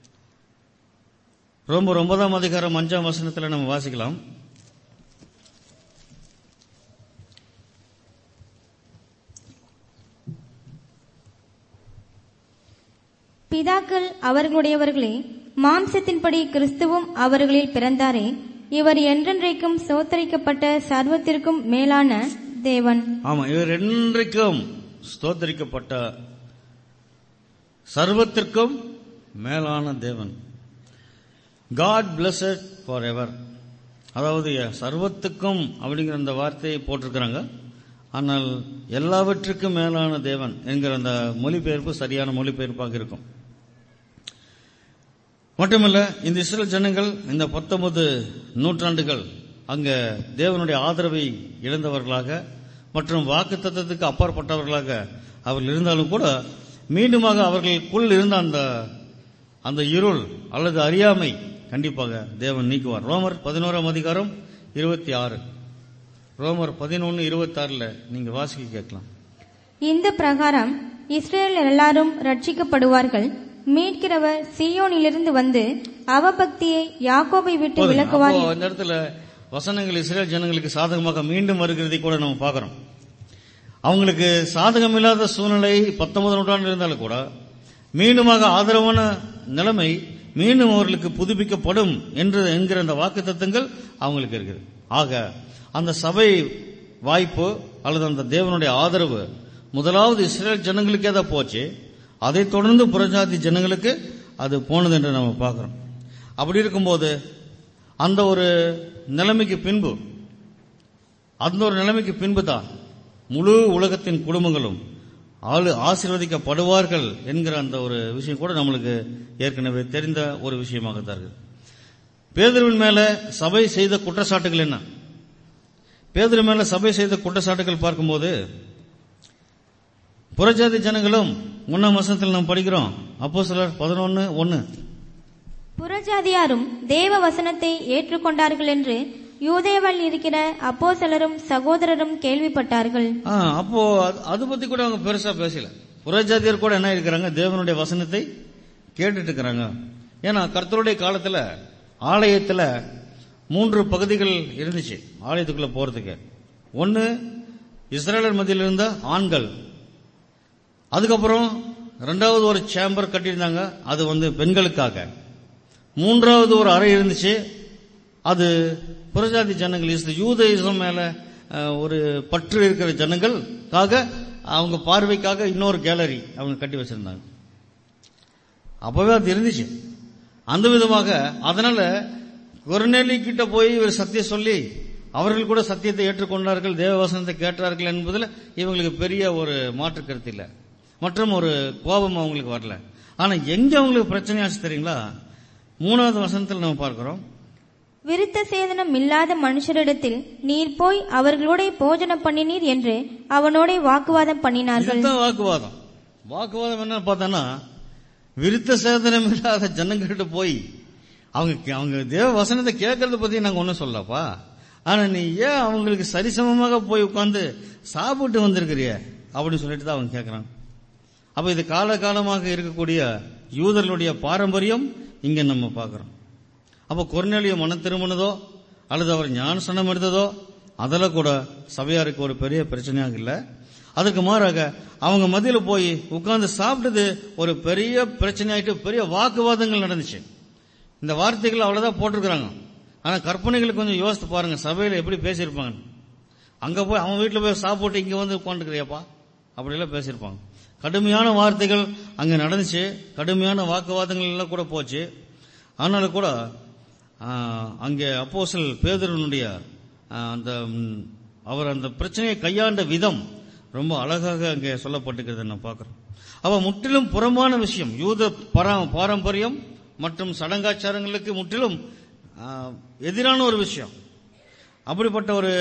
ரொம்ப ஒன்பதாம் அதிகாரம் அஞ்சாம் வசனத்தில் நம்ம வாசிக்கலாம் பிதாக்கள் அவர்களுடையவர்களே மாம்சத்தின்படி கிறிஸ்துவும் அவர்களில் பிறந்தாரே இவர் என்றென்றைக்கும் சோத்தரிக்கப்பட்ட சர்வத்திற்கும் மேலான தேவன் ஆமா இவர் என்றைக்கும் ஸ்தோத்தரிக்கப்பட்ட சர்வத்திற்கும் மேலான தேவன் காட் பிளஸட் ஃபார் எவர் அதாவது சர்வத்துக்கும் அப்படிங்கிற அந்த வார்த்தையை போட்டிருக்கிறாங்க ஆனால் எல்லாவற்றுக்கும் மேலான தேவன் என்கிற அந்த மொழிபெயர்ப்பு சரியான மொழிபெயர்ப்பாக இருக்கும் மட்டுமல்ல இந்த இஸ்ரேல் ஜனங்கள் இந்த பத்தொன்பது நூற்றாண்டுகள் அங்க தேவனுடைய ஆதரவை இழந்தவர்களாக மற்றும் வாக்கு தத்தத்துக்கு அப்பாற்பட்டவர்களாக அவர்கள் இருந்தாலும் கூட மீண்டுமாக அவர்களுக்குள் இருந்த அந்த அந்த இருள் அல்லது அறியாமை கண்டிப்பாக தேவன் நீக்குவார் ரோமர் பதினோராம் அதிகாரம் இருபத்தி ஆறு ரோமர் பதினொன்னு இருபத்தி ஆறுல நீங்க வாசிக்க கேட்கலாம் இந்த பிரகாரம் இஸ்ரேல் எல்லாரும் ரட்சிக்கப்படுவார்கள் மீட்கிறவர் சீயோனிலிருந்து வந்து அவபக்தியை யாக்கோபை விட்டு போதுங்க. விலக்குவார் அப்போ இந்த இடத்துல வசனங்கள் இஸ்ரேல் ஜனங்களுக்கு சாதகமாக மீண்டும் வருகிறதை கூட நம்ம பார்க்கிறோம் அவங்களுக்கு சாதகம் இல்லாத சூழ்நிலை பத்தொன்பது நூற்றாண்டு இருந்தாலும் கூட மீண்டுமாக ஆதரவான நிலைமை மீண்டும் அவர்களுக்கு புதுப்பிக்கப்படும் என்று என்கிற அந்த வாக்கு தத்தங்கள் அவங்களுக்கு இருக்குது ஆக அந்த சபை வாய்ப்பு அல்லது அந்த தேவனுடைய ஆதரவு முதலாவது இஸ்ரேல் ஜனங்களுக்கே தான் போச்சு அதைத் தொடர்ந்து புறஜாதி ஜனங்களுக்கு அது போனது என்று நம்ம பார்க்கிறோம் அப்படி இருக்கும்போது அந்த ஒரு நிலைமைக்கு பின்பு அந்த ஒரு நிலைமைக்கு பின்பு தான் முழு உலகத்தின் குடும்பங்களும் ஆளு ஆசீர்வதிக்கப்படுவார்கள் என்கிற அந்த ஒரு விஷயம் கூட நம்மளுக்கு ஏற்கனவே தெரிந்த ஒரு விஷயமாக தான் இருக்குது பேதுருவின் மேல சபை செய்த குற்றச்சாட்டுகள் என்ன பேதுரு மேல சபை செய்த குற்றச்சாட்டுகள் பார்க்கும்போது புறஜாதி ஜனங்களும் ஒன்னாம் வசனத்தில் நாம் படிக்கிறோம் அப்போ சிலர் பதினொன்னு ஒன்னு புறஜாதியாரும் தேவ வசனத்தை ஏற்றுக்கொண்டார்கள் என்று யூதேவல் இருக்கிற அப்போஸ்தலரும் சகோதரரும் கேள்விப்பட்டார்கள் ஆ, அப்போ அது- அது பத்தி கூட அவங்க பெருசா பேசல புறஜாதியர் கூட என்ன இருக்கிறாங்க தேவனுடைய வசனத்தை கேட்டுட்டு இருக்கிறாங்க ஏன்னா கர்த்தருடைய காலத்துல ஆலயத்துல மூன்று பகுதிகள் இருந்துச்சு ஆலயத்துக்குள்ள போறதுக்கு ஒன்னு இஸ்ரேலர் மத்தியில் இருந்த ஆண்கள் அதுக்கப்புறம் ரெண்டாவது ஒரு சேம்பர் கட்டியிருந்தாங்க அது வந்து பெண்களுக்காக மூன்றாவது ஒரு அறை இருந்துச்சு அது புறஜாதி ஜனங்கள் இஸ் யூதயிசம் மேல அஹ், ஒரு பற்று இருக்கிற ஜனங்களுக்காக அவங்க பார்வைக்காக இன்னொரு கேலரி அவங்க கட்டி வச்சிருந்தாங்க அப்பவே அது இருந்துச்சு அந்த விதமாக அதனால கொர்நேலி கிட்ட போய் இவர் சத்தியம் சொல்லி அவர்கள் கூட சத்தியத்தை ஏற்றுக்கொண்டார்கள் தேவவசனத்தை கேட்டார்கள் என்பதில் இவங்களுக்கு பெரிய ஒரு மாற்று கருத்து இல்லை மற்றும் ஒரு கோபம் அவங்களுக்கு வரல ஆனா எங்க அவங்களுக்கு பிரச்சனையாச்சு தெரியுங்களா மூணாவது வசனத்தில் நம்ம பார்க்கிறோம் விருத்த சேதனம் இல்லாத மனுஷரிடத்தில் நீர் போய் அவர்களோட போஜனம் பண்ணினீர் என்று அவனோட வாக்குவாதம் பண்ணினார்கள் இதுதான் வாக்குவாதம் வாக்குவாதம் என்ன பார்த்தோன்னா விருத்த சேதனம் இல்லாத ஜனங்கள்கிட்ட போய் அவங்க அவங்க தேவ வசனத்தை கேட்கறத பத்தி நாங்க ஒன்னும் சொல்லப்பா ஆனா நீ ஏன் அவங்களுக்கு சரிசமமாக போய் உட்கார்ந்து சாப்பிட்டு வந்திருக்கிறிய அப்படின்னு சொல்லிட்டு தான் அவங்க கேட்கறாங்க அப்ப இது காலகாலமாக இருக்கக்கூடிய யூதர்களுடைய பாரம்பரியம் இங்க நம்ம பார்க்கிறோம் அப்ப கொர்நேலிய மனம் திரும்பினதோ அல்லது அவர் ஞானசனம் எடுத்ததோ அதெல்லாம் கூட சபையாருக்கு ஒரு பெரிய பிரச்சனையாக இல்லை அதுக்கு மாறாக அவங்க மத்தியில போய் உட்கார்ந்து சாப்பிட்டது ஒரு பெரிய பிரச்சனையாயிட்டு பெரிய வாக்குவாதங்கள் நடந்துச்சு இந்த வார்த்தைகள் அவ்வளவுதான் போட்டிருக்கிறாங்க ஆனா கற்பனைகளை கொஞ்சம் யோசித்து பாருங்க சபையில எப்படி பேசியிருப்பாங்க அங்க போய் அவன் வீட்டுல போய் சாப்பிட்டு இங்க வந்து உட்காந்துக்கிறியாப்பா அப்படியெல்லாம் பேசியிருப்பாங்க கடுமையான வார்த்தைகள் அங்க நடந்துச்சு கடுமையான வாக்குவாதங்கள் எல்லாம் கூட போச்சு ஆனாலும் கூட ஆ, அங்கே அப்போஸ்தல் பேதுருனுடைய ஆ, அந்த ம், அவர் அந்த பிரச்சனையை கையாண்ட விதம் ரொம்ப அழகாக அங்கே சொல்லப்பட்டிருக்கிறத நான் பார்க்கிறோம் அவ முற்றிலும் புறம்பான விஷயம் யூத பரா- பாரம்பரியம் மற்றும் சடங்காச்சாரங்களுக்கு முற்றிலும் ஆ, எதிரான ஒரு விஷயம் அப்படிப்பட்ட ஒரு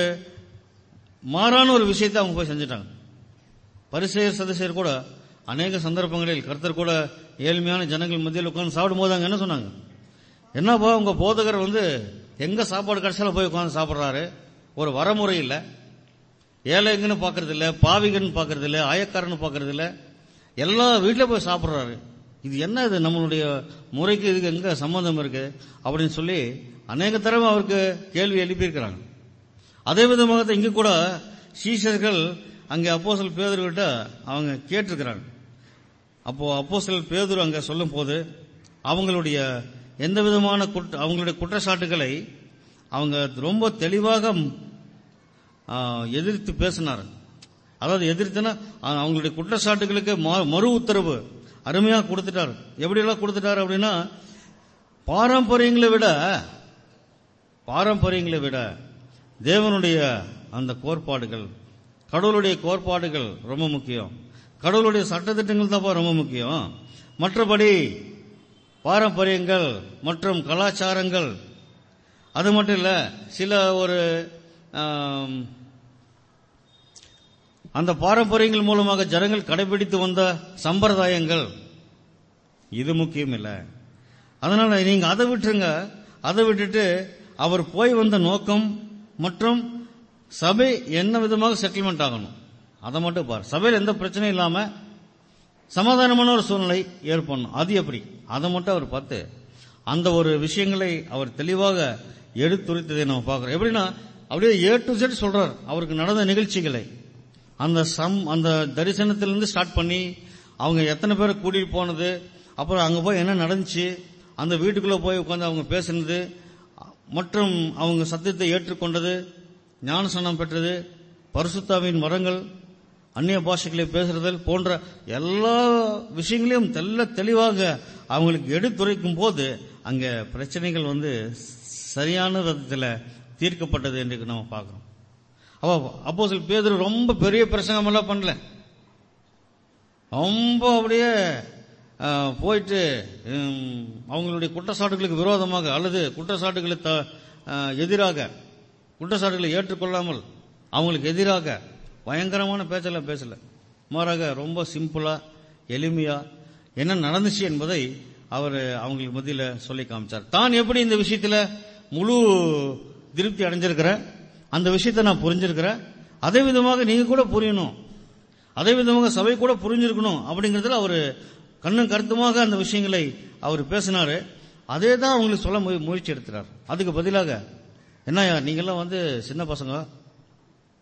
மாறான ஒரு விஷயத்தை அவங்க போய் செஞ்சுட்டாங்க பரிசெயர் சதசியர் கூட அநேக சந்தர்ப்பங்களில் கர்த்தர் கூட ஏழ்மையான ஜனங்கள் மத்தியில் உட்கார்ந்து சாப்பிடும் போது அங்க என்ன சொன்னாங்க என்னப்பா உங்க போதகர் வந்து எங்க சாப்பாடு கடைசியில் போய் உட்கார்ந்து சாப்பிடுறாரு ஒரு வரமுறை இல்ல ஏழைங்கன்னு பாக்குறது இல்ல பாவிகன்னு பாக்குறது இல்ல ஆயக்காரன்னு பாக்குறது இல்ல எல்லா வீட்ல போய் சாப்பிடுறாரு இது என்ன இது நம்மளுடைய முறைக்கு இதுக்கு எங்க சம்பந்தம் இருக்கு அப்படின்னு சொல்லி அநேக தடவை அவருக்கு கேள்வி எழுப்பியிருக்கிறாங்க அதே விதமாக தான் இங்க கூட சீஷர்கள் அங்க அப்போஸ்தலர் பேதுருவிட்ட அவங்க கேட்டிருக்கிறாங்க அப்போ அப்போஸ்தலர் பேதுரு அங்க சொல்லும் போது அவங்களுடைய எந்த விதமான குற்ற அவங்களுடைய குற்றச்சாட்டுகளை அவங்க ரொம்ப தெளிவாக ஆ, எதிர்த்து பேசினார் அதாவது எதிர்த்துனா அ- அவங்களுடைய குற்றச்சாட்டுகளுக்கு ம- மறு உத்தரவு அருமையா கொடுத்துட்டார் எப்படியெல்லாம் கொடுத்துட்டார் அப்படின்னா பாரம்பரியங்களை விட பாரம்பரியங்களை விட தேவனுடைய அந்த கோட்பாடுகள் கடவுளுடைய கோட்பாடுகள் ரொம்ப முக்கியம் கடவுளுடைய சட்டத்திட்டங்கள் தான் ரொம்ப முக்கியம் மற்றபடி பாரம்பரியங்கள் மற்றும் கலாச்சாரங்கள் அது மட்டும் இல்ல சில ஒரு ஆம், அந்த பாரம்பரியங்கள் மூலமாக ஜனங்கள் கடைபிடித்து வந்த சம்பிரதாயங்கள் இது முக்கியம் இல்ல அதனால நீங்க அதை விட்டுருங்க அதை விட்டுட்டு அவர் போய் வந்த நோக்கம் மற்றும் சபை என்ன விதமாக செட்டில்மெண்ட் ஆகணும் அதை மட்டும் பாரு சபையில் எந்த பிரச்சனையும் இல்லாம சமாதானமான ஒரு சூழ்நிலை ஏற்படணும் அது எப்படி அதை மட்டும் அவர் பார்த்து அந்த ஒரு விஷயங்களை அவர் தெளிவாக எடுத்துரைத்ததை நம்ம பார்க்கிறோம் எப்படின்னா அப்படியே ஏ டு Z சொல்றார் அவருக்கு நடந்த நிகழ்ச்சிகளை அந்த சம் அந்த தரிசனத்திலிருந்து ஸ்டார்ட் பண்ணி அவங்க எத்தனை பேரை கூட்டிட்டு போனது அப்புறம் அங்க போய் என்ன நடந்துச்சு அந்த வீட்டுக்குள்ள போய் உட்கார்ந்து அவங்க பேசினது மற்றும் அவங்க சத்தியத்தை ஏற்றுக்கொண்டது ஞானசனம் பெற்றது பரிசுத்தாவின் வரங்கள் அந்நிய பாஷைகளை பேசுறதல் போன்ற எல்லா விஷயங்களையும் தெல்ல தெளிவாக அவங்களுக்கு எடுத்துரைக்கும் போது அங்க பிரச்சனைகள் வந்து சரியான விதத்தில் தீர்க்கப்பட்டது என்று நம்ம பார்க்கிறோம் அப்போ அப்போ சில பேர் ரொம்ப பெரிய பிரசங்கம் எல்லாம் பண்ணல ரொம்ப அப்படியே அஹ், போயிட்டு ஹம், அவங்களுடைய குற்றச்சாட்டுகளுக்கு விரோதமாக அல்லது குற்றச்சாட்டுகளுக்கு த- அஹ், எதிராக குற்றச்சாட்டுகளை ஏற்றுக்கொள்ளாமல் அவங்களுக்கு எதிராக பயங்கரமான பேச்செல்லாம் பேசல மாறாக ரொம்ப சிம்பிளா எளிமையா என்ன நடந்துச்சு என்பதை அவர் அவங்களுக்கு மத்தியில சொல்லி காமிச்சார் தான் எப்படி இந்த விஷயத்துல முழு திருப்தி அடைஞ்சிருக்கிறேன் அந்த விஷயத்தை நான் புரிஞ்சிருக்கிறேன் அதே விதமாக நீங்க கூட புரியணும் அதே விதமாக சபை கூட புரிஞ்சிருக்கணும் அப்படிங்கறதுல அவர் கண்ணும் கருத்துமாக அந்த விஷயங்களை அவர் பேசினாரு அதே தான் அவங்களுக்கு சொல்ல முய- முயற்சி எடுக்கிறார் அதுக்கு பதிலாக என்னய்யா நீங்கெல்லாம் வந்து சின்ன பசங்க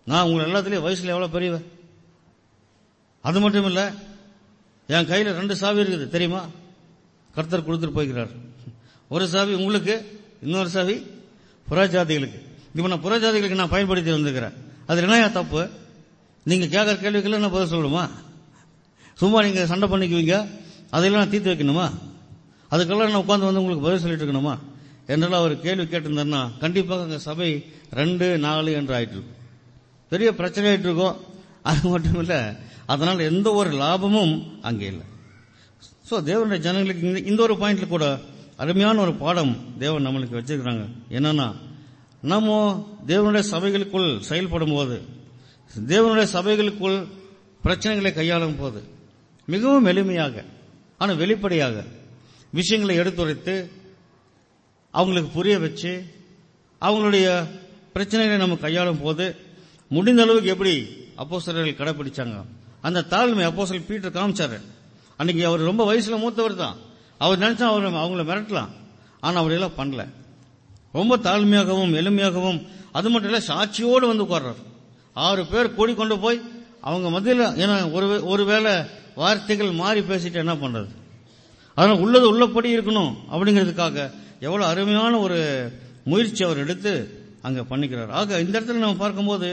நான் உங்களை எல்லாத்துலயும் வயசுல எவ்வளவு பெரியவன் அது மட்டும் இல்ல என் கையில ரெண்டு சாவி இருக்குது தெரியுமா கர்த்தர் கொடுத்துட்டு போய்க்கிறார் ஒரு சாவி உங்களுக்கு இன்னொரு சாவி புறஜாதிகளுக்கு இப்ப நான் புறஜாதிகளுக்கு நான் பயன்படுத்தி வந்திருக்கிறேன் அது என்னையா தப்பு நீங்க கேட்கற கேள்விக்கெல்லாம் நான் பதில் சொல்லணுமா சும்மா நீங்க சண்டை பண்ணிக்குவீங்க அதையெல்லாம் நான் தீர்த்து வைக்கணுமா அதுக்கெல்லாம் நான் உட்கார்ந்து வந்து உங்களுக்கு பதில் சொல்லிட்டு இருக்கணுமா என்றெல்லாம் அவர் கேள்வி கேட்டிருந்தாருன்னா கண்டிப்பாக அங்க சபை ரெண்டு நாலு என்று ஆயிட்டு இருக்கும் பெரிய பிரச்சனை ஆயிட்டு இருக்கும் அது மட்டும் இல்ல அதனால எந்த ஒரு லாபமும் அங்கே இல்லை சோ தேவனுடைய ஜனங்களுக்கு இந்த- இந்த ஒரு பாயிண்ட்ல கூட அருமையான ஒரு பாடம் தேவன் நம்மளுக்கு வச்சிருக்கிறாங்க என்னன்னா நம்ம தேவனுடைய சபைகளுக்குள் செயல்படும் போது தேவனுடைய சபைகளுக்குள் பிரச்சனைகளை கையாளும் போது மிகவும் எளிமையாக ஆனா வெளிப்படையாக விஷயங்களை எடுத்துரைத்து அவங்களுக்கு புரிய வச்சு அவங்களுடைய பிரச்சனைகளை நம்ம கையாளும் போது முடிந்த அளவுக்கு எப்படி அப்போஸ்தலர்கள் கடைபிடிச்சாங்க அந்த தாழ்மை அப்போஸ்தலர் பீட்டர் காமிச்சாரு அன்னைக்கு அவர் ரொம்ப வயசுல மூத்தவர் தான் அவர் நினைச்சா அவர் அவங்கள மிரட்டலாம் ஆனா அவர் எல்லாம் பண்ணல ரொம்ப தாழ்மையாகவும் எளிமையாகவும் அது மட்டும் இல்ல சாட்சியோடு வந்து உட்கார்றாரு ஆறு பேர் கூடி கொண்டு போய் அவங்க மத்தியில் ஏன்னா ஒரு ஒருவேளை வார்த்தைகள் மாறி பேசிட்டு என்ன பண்றது அதனால உள்ளது உள்ளபடி இருக்கணும் அப்படிங்கிறதுக்காக எவ்வளவு அருமையான ஒரு முயற்சி அவர் எடுத்து அங்க பண்ணிக்கிறார் ஆக இந்த இடத்துல நம்ம பார்க்கும்போது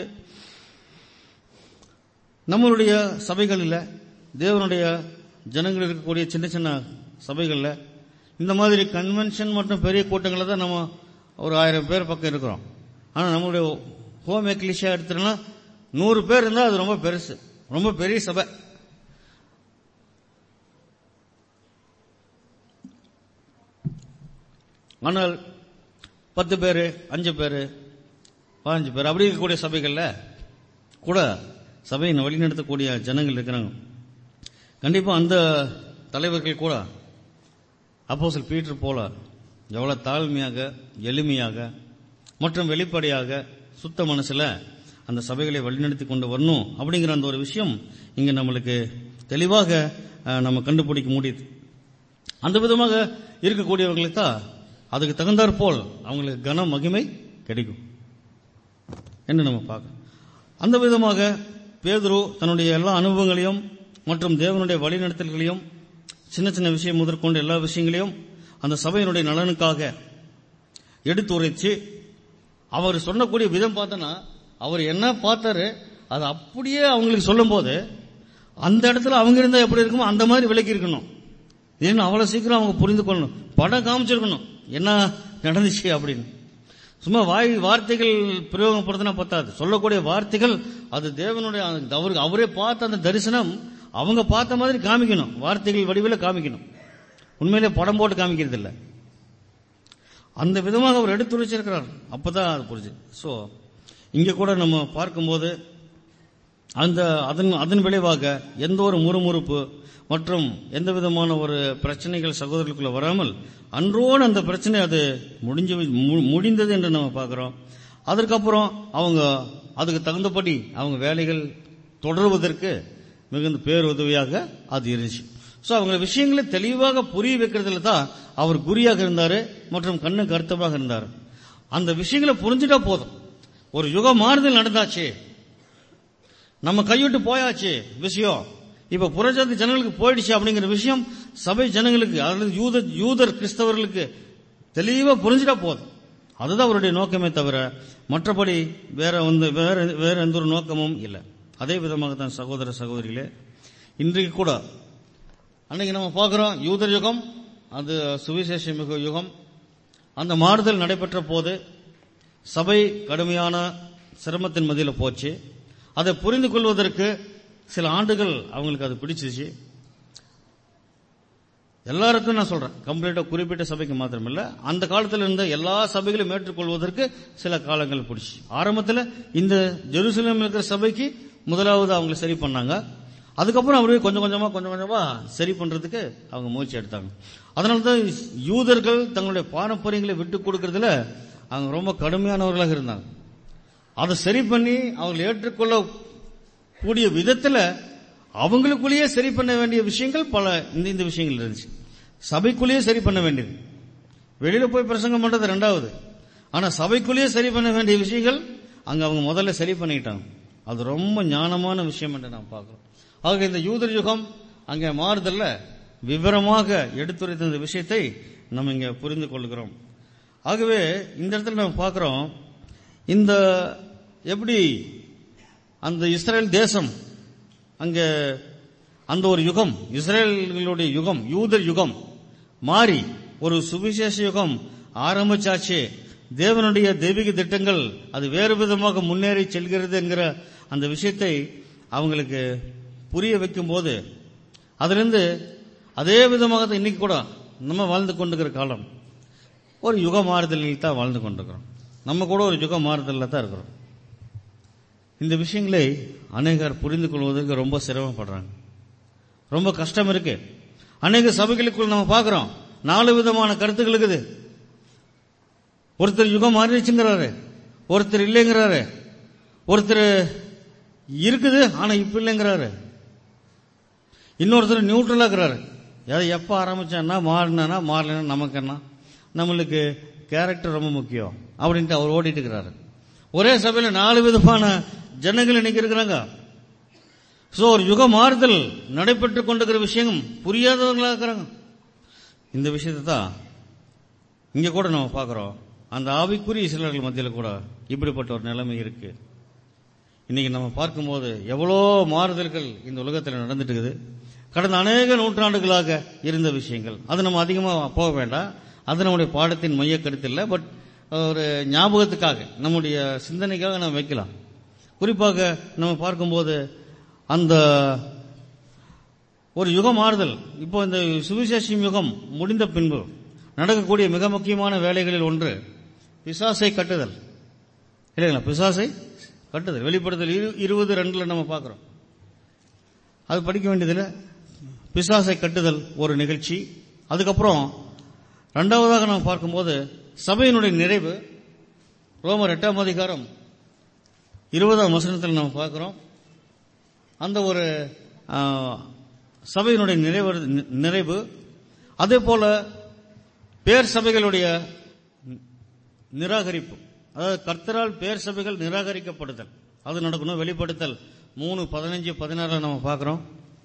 நம்மளுடைய சபைகளில் தேவனுடைய ஜனங்கள் இருக்கக்கூடிய சின்ன சின்ன சபைகளில் இந்த மாதிரி கன்வென்ஷன் மற்றும் பெரிய கூட்டங்களில் தான் நம்ம ஒரு ஆயிரம் பேர் பக்கம் இருக்கிறோம் ஆனால் நம்மளுடைய ஹோம் எக்லிஷா எடுத்துட்டோம்னா நூறு பேர் இருந்தால் அது ரொம்ப பெருசு ரொம்ப பெரிய சபை ஆனால் பத்து பேர் அஞ்சு பேர் பதினஞ்சு பேர் அப்படி இருக்கக்கூடிய சபைகள்ல கூட சபையை வழிநடத்தக்கூடிய ஜனங்கள் இருக்கிறாங்க கண்டிப்பா அந்த தலைவர்கள் கூட அப்போஸ்தலர் பீட்டர் போல எவ்வளவு தாழ்மையாக எளிமையாக மற்றும் வெளிப்படையாக சுத்த மனசுல அந்த சபைகளை வழிநடத்தி கொண்டு வரணும் அப்படிங்கிற அந்த ஒரு விஷயம் இங்க நம்மளுக்கு தெளிவாக அஹ், நம்ம கண்டுபிடிக்க முடியுது அந்த விதமாக இருக்கக்கூடியவர்களுக்கு தான் அதுக்கு தகுந்தாற் போல் அவங்களுக்கு கன மகிமை கிடைக்கும் என்று நம்ம பார்க்கணும் அந்த விதமாக பேதுரு தன்னுடைய எல்லா அனுபவங்களையும் மற்றும் தேவனுடைய வழிநடத்தல்களையும் சின்ன சின்ன விஷயம் முதற்கொண்டு எல்லா விஷயங்களையும் அந்த சபையினுடைய நலனுக்காக எடுத்துரைச்சு அவர் சொன்னக்கூடிய விதம் பார்த்தோன்னா அவர் என்ன பார்த்தாரு அது அப்படியே அவங்களுக்கு சொல்லும்போது அந்த இடத்துல அவங்க இருந்தா எப்படி இருக்குமோ அந்த மாதிரி விலக்கி இருக்கணும் ஏன்னா அவ்வளவு சீக்கிரம் அவங்க புரிந்து கொள்ளணும் படம் காமிச்சிருக்கணும் என்ன நடந்துச்சு அப்படின்னு சும்மா வாய் வார்த்தைகள் பிரயோகப்படுத்தினா பத்தாது சொல்லக்கூடிய வார்த்தைகள் அது தேவனுடைய அந்த அவருக்கு அவரே பார்த்த அந்த தரிசனம் அவங்க பார்த்த மாதிரி காமிக்கணும் வார்த்தைகள் வடிவில் காமிக்கணும் உண்மையிலே படம் போட்டு காமிக்கிறது இல்ல அந்த விதமாக அவர் எடுத்துரைச்சிருக்கிறார் அப்பதான் அது புரிஞ்சு சோ இங்க கூட நம்ம பார்க்கும்போது அந்த அதன் அதன் விளைவாக எந்த ஒரு முறுமுறுப்பு மற்றும் எந்த விதமான ஒரு பிரச்சனைகள் சகோதரர்களுக்குள்ள வராமல் அன்றோடு அந்த பிரச்சனை அது முடிஞ்சு மு- முடிந்தது என்று நம்ம பார்க்கிறோம் அதற்கப்புறம் அவங்க அதுக்கு தகுந்தபடி அவங்க வேலைகள் தொடருவதற்கு மிகுந்த பேருதவியாக அது இருந்துச்சு சோ அவங்க விஷயங்களை தெளிவாக புரிய வைக்கிறதுல தான் அவர் குறியாக இருந்தாரு மற்றும் கண்ணு கருத்தமாக இருந்தார் அந்த விஷயங்களை புரிஞ்சுட்டா போதும் ஒரு யுக மாறுதல் நடந்தாச்சு நம்ம கைவிட்டு போயாச்சு விஷயம் இப்ப புறஜாதி ஜனங்களுக்கு போயிடுச்சு அப்படிங்கிற விஷயம் சபை ஜனங்களுக்கு அதாவது யூத யூதர் கிறிஸ்தவர்களுக்கு தெளிவா புரிஞ்சுட்டா போதும் அதுதான் அவருடைய நோக்கமே தவிர மற்றபடி வேற வந்து வேற வேற எந்த ஒரு நோக்கமும் இல்லை அதே விதமாக தான் சகோதர சகோதரிகளே இன்றைக்கு கூட அன்னைக்கு நம்ம பார்க்கிறோம் யூதர் யுகம் அது சுவிசேஷ மிகு யுகம் அந்த மாறுதல் நடைபெற்ற போது சபை கடுமையான சிரமத்தின் மத்தியில் போச்சு அதை புரிந்து கொள்வதற்கு சில ஆண்டுகள் அவங்களுக்கு அது பிடிச்சிச்சு எல்லாருக்கும் நான் சொல்றேன் கம்ப்ளீட்டா குறிப்பிட்ட சபைக்கு மாத்திரமில்ல அந்த காலத்தில் இருந்த எல்லா சபைகளையும் ஏற்றுக்கொள்வதற்கு சில காலங்கள் பிடிச்சி ஆரம்பத்தில் இந்த ஜெருசலேம் இருக்கிற சபைக்கு முதலாவது அவங்க சரி பண்ணாங்க அதுக்கப்புறம் அப்படியே கொஞ்சம் கொஞ்சமா கொஞ்சம் கொஞ்சமா சரி பண்றதுக்கு அவங்க முயற்சி எடுத்தாங்க அதனால தான் யூதர்கள் தங்களுடைய பாரம்பரியங்களை விட்டு கொடுக்கறதுல அவங்க ரொம்ப கடுமையானவர்களாக இருந்தாங்க அதை சரி பண்ணி அவங்க ஏற்றுக்கொள்ள கூடிய விதத்துல அவங்களுக்குள்ளேயே சரி பண்ண வேண்டிய விஷயங்கள் பல இந்த இந்த விஷயங்கள் இருந்துச்சு சபைக்குள்ளேயே சரி பண்ண வேண்டியது வெளியில போய் பிரசங்கம் பண்றது ரெண்டாவது ஆனா சபைக்குள்ளேயே சரி பண்ண வேண்டிய விஷயங்கள் அங்க அவங்க முதல்ல சரி பண்ணிட்டாங்க அது ரொம்ப ஞானமான விஷயம் என்று நாம் பார்க்கிறோம் ஆக இந்த யூதர் யுகம் அங்கே மாறுதல்ல விவரமாக எடுத்துரைத்த இந்த விஷயத்தை நம்ம இங்க புரிந்து கொள்கிறோம் ஆகவே இந்த இடத்துல நம்ம பார்க்கிறோம் இந்த எப்படி அந்த இஸ்ரேல் தேசம் அங்க அந்த ஒரு யுகம் இஸ்ரேலுடைய யுகம் யூதர் யுகம் மாறி ஒரு சுவிசேஷ யுகம் ஆரம்பிச்சாச்சு தேவனுடைய தெய்வீக திட்டங்கள் அது வேறு விதமாக முன்னேறி செல்கிறது என்கிற அந்த விஷயத்தை அவங்களுக்கு புரிய வைக்கும் போது அதிலிருந்து அதே விதமாக தான் இன்னைக்கு கூட நம்ம வாழ்ந்து கொண்டிருக்கிற காலம் ஒரு யுக மாறுதலில் தான் வாழ்ந்து கொண்டிருக்கிறோம் நம்ம கூட ஒரு யுக மாறுதலில் தான் இருக்கிறோம் இந்த விஷயங்களை அநேகர் புரிந்து கொள்வதற்கு ரொம்ப சிரமப்படுறாங்க ரொம்ப கஷ்டம் இருக்கு அநேக சபைகளுக்குள் நம்ம பார்க்கிறோம் நாலு விதமான கருத்துக்கள் இருக்குது ஒருத்தர் யுகம் மாறிடுச்சுங்கிறாரு ஒருத்தர் இல்லைங்கிறாரு ஒருத்தர் இருக்குது ஆனா இப்ப இல்லைங்கிறாரு இன்னொருத்தர் நியூட்ரலா இருக்கிறாரு அதை எப்ப ஆரம்பிச்சான்னா மாறினா மாறலன்னா நமக்கு என்ன நம்மளுக்கு கேரக்டர் ரொம்ப முக்கியம் அப்படின்ட்டு அவர் ஓடிட்டு இருக்கிறாரு ஒரே சபையில நாலு விதமான ஜனங்கள் இன்னைக்கு இருக்கிறாங்க சோ ஒரு யுக மாறுதல் நடைபெற்றுக் கொண்டிருக்கிற விஷயம் புரியாதவங்களா இருக்கிறாங்க இந்த விஷயத்தை தான் இங்க கூட நம்ம பார்க்கிறோம் அந்த ஆவிக்குரிய சிலர்கள் மத்தியில் கூட இப்படிப்பட்ட ஒரு நிலைமை இருக்கு இன்னைக்கு நம்ம பார்க்கும்போது எவ்வளோ மாறுதல்கள் இந்த உலகத்தில் நடந்துட்டு இருக்குது கடந்த அநேக நூற்றாண்டுகளாக இருந்த விஷயங்கள் அது நம்ம அதிகமாக போக வேண்டாம் அது நம்முடைய பாடத்தின் மைய கருத்து இல்லை பட் ஒரு ஞாபகத்துக்காக நம்முடைய சிந்தனைக்காக நம்ம வைக்கலாம் குறிப்பாக நம்ம பார்க்கும்போது அந்த ஒரு யுகம் மாறுதல் இப்போ இந்த சுவிசேஷம் யுகம் முடிந்த பின்பு நடக்கக்கூடிய மிக முக்கியமான வேலைகளில் ஒன்று பிசாசை கட்டுதல் இல்லைங்களா பிசாசை கட்டுதல் வெளிப்படுத்தல் இரு- இருபது ரெண்டுல நம்ம பார்க்கிறோம் அது படிக்க வேண்டியதில்லை பிசாசை கட்டுதல் ஒரு நிகழ்ச்சி அதுக்கப்புறம் ரெண்டாவதாக நம்ம பார்க்கும்போது சபையினுடைய நிறைவு ரோமர் எட்டாம் அதிகாரம் இருபதாம் வசனத்தில் நம்ம பார்க்கிறோம் அந்த ஒரு ஆ, சபையினுடைய நிறைவு நிறைவு அதே போல பேர் சபைகளுடைய நிராகரிப்பு அதாவது கர்த்தரால் பேர் சபைகள் நிராகரிக்கப்படுதல் அது நடக்கணும் வெளிப்படுத்தல் மூணு பதினஞ்சு பதினாறுல நம்ம பார்க்கிறோம்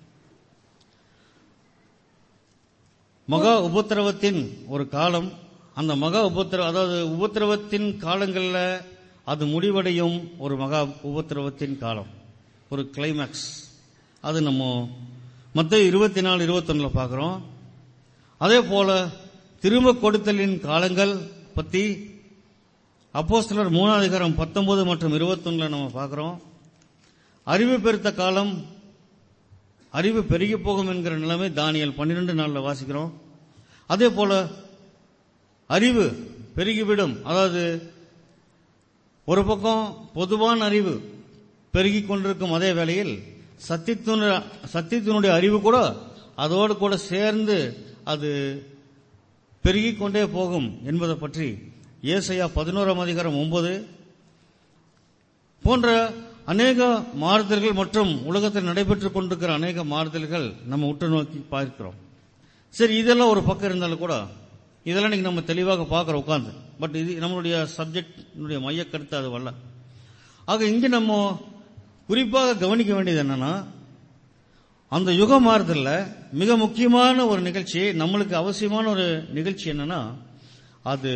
மகா உபத்திரவத்தின் ஒரு காலம் அந்த மகா உபத்திர அதாவது உபத்திரவத்தின் காலங்களில் அது முடிவடையும் ஒரு மகா உபத்திரவத்தின் காலம் ஒரு கிளைமேக்ஸ் அது நம்ம மத்த இருபத்தி நாலு இருபத்தொன்னுல பார்க்கிறோம் அதே போல திரும்ப கொடுத்தலின் காலங்கள் பத்தி அப்போஸ்தலர் மூணாவது அதிகாரம் பத்தொன்பது மற்றும் இருபத்தொன்னுல நம்ம பார்க்கிறோம் அறிவு பெருத்த காலம் அறிவு பெருகி போகும் என்கிற நிலைமை தானியல் பன்னிரண்டு நாள்ல வாசிக்கிறோம் அதே போல அறிவு பெருகிவிடும் அதாவது ஒரு பக்கம் பொதுவான அறிவு பெருகிக் கொண்டிருக்கும் அதே வேளையில் சத்தியத்தினுடைய சத்தியத்தினுடைய அறிவு கூட அதோடு கூட சேர்ந்து அது பெருகிக் கொண்டே போகும் என்பதை பற்றி ஏசையா பதினோராம் அதிகாரம் ஒன்பது போன்ற அநேக மாறுதல்கள் மற்றும் உலகத்தில் நடைபெற்றுக் கொண்டிருக்கிற அநேக மாறுதல்கள் நம்ம உற்று நோக்கி பார்க்கிறோம் சரி இதெல்லாம் ஒரு பக்கம் இருந்தாலும் கூட இதெல்லாம் நீங்க நம்ம தெளிவாக பார்க்கிறோம் உட்கார்ந்து பட் இது நம்மளுடைய சப்ஜெக்ட் மைய கருத்து அது வரல ஆக இங்க நம்ம குறிப்பாக கவனிக்க வேண்டியது என்னன்னா அந்த யுக மாறுதல்ல மிக முக்கியமான ஒரு நிகழ்ச்சி நம்மளுக்கு அவசியமான ஒரு நிகழ்ச்சி என்னன்னா அது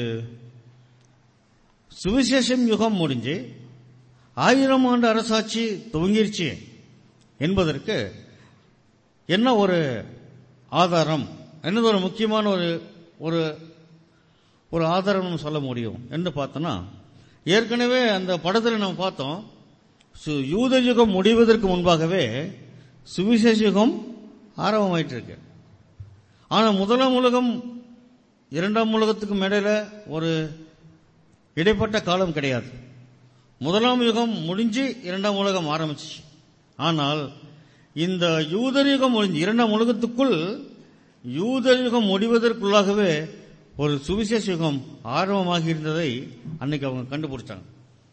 சுவிசேஷம் யுகம் முடிஞ்சு ஆயிரம் ஆண்டு அரசாட்சி துவங்கிருச்சு என்பதற்கு என்ன ஒரு ஆதாரம் என்னது ஒரு முக்கியமான ஒரு ஒரு ஒரு ஆதாரம் நம்ம சொல்ல முடியும் என்று பார்த்தோம்னா ஏற்கனவே அந்த படத்தில் நம்ம பார்த்தோம் சு- யூத யுகம் முடிவதற்கு முன்பாகவே சுவிசேஷ யுகம் ஆரம்பமாயிட்டு இருக்கு ஆனா முதலாம் உலகம் இரண்டாம் உலகத்துக்கும் இடையில ஒரு இடைப்பட்ட காலம் கிடையாது முதலாம் யுகம் முடிஞ்சு இரண்டாம் உலகம் ஆரம்பிச்சு ஆனால் இந்த யூதர் யுகம் முடிஞ்சு இரண்டாம் உலகத்துக்குள் யூதர் யுகம் முடிவதற்குள்ளாகவே ஒரு சுவிசேஷ யுகம் ஆரம்பமாகி இருந்ததை அன்னைக்கு அவங்க கண்டுபிடிச்சாங்க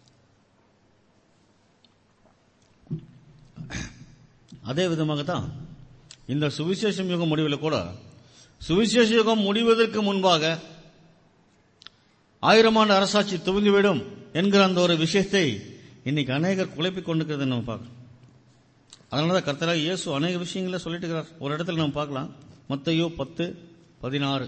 அதே விதமாக தான் இந்த சுவிசேஷம் யுகம் முடிவில் கூட சுவிசேஷ யுகம் முடிவதற்கு முன்பாக ஆயிரம் ஆண்டு அரசாட்சி துவங்கிவிடும் என்கிற அந்த ஒரு விஷயத்தை இன்னைக்கு அநேகர் குழப்பிக் கொண்டிருக்கிறத நம்ம பார்க்கணும் அதனாலதான் கர்த்தராக இயேசு அநேக விஷயங்களை சொல்லிட்டு இருக்கிறார் ஒரு இடத்துல நம்ம பார்க்கலாம் மத்தையோ பத்து பதினாறு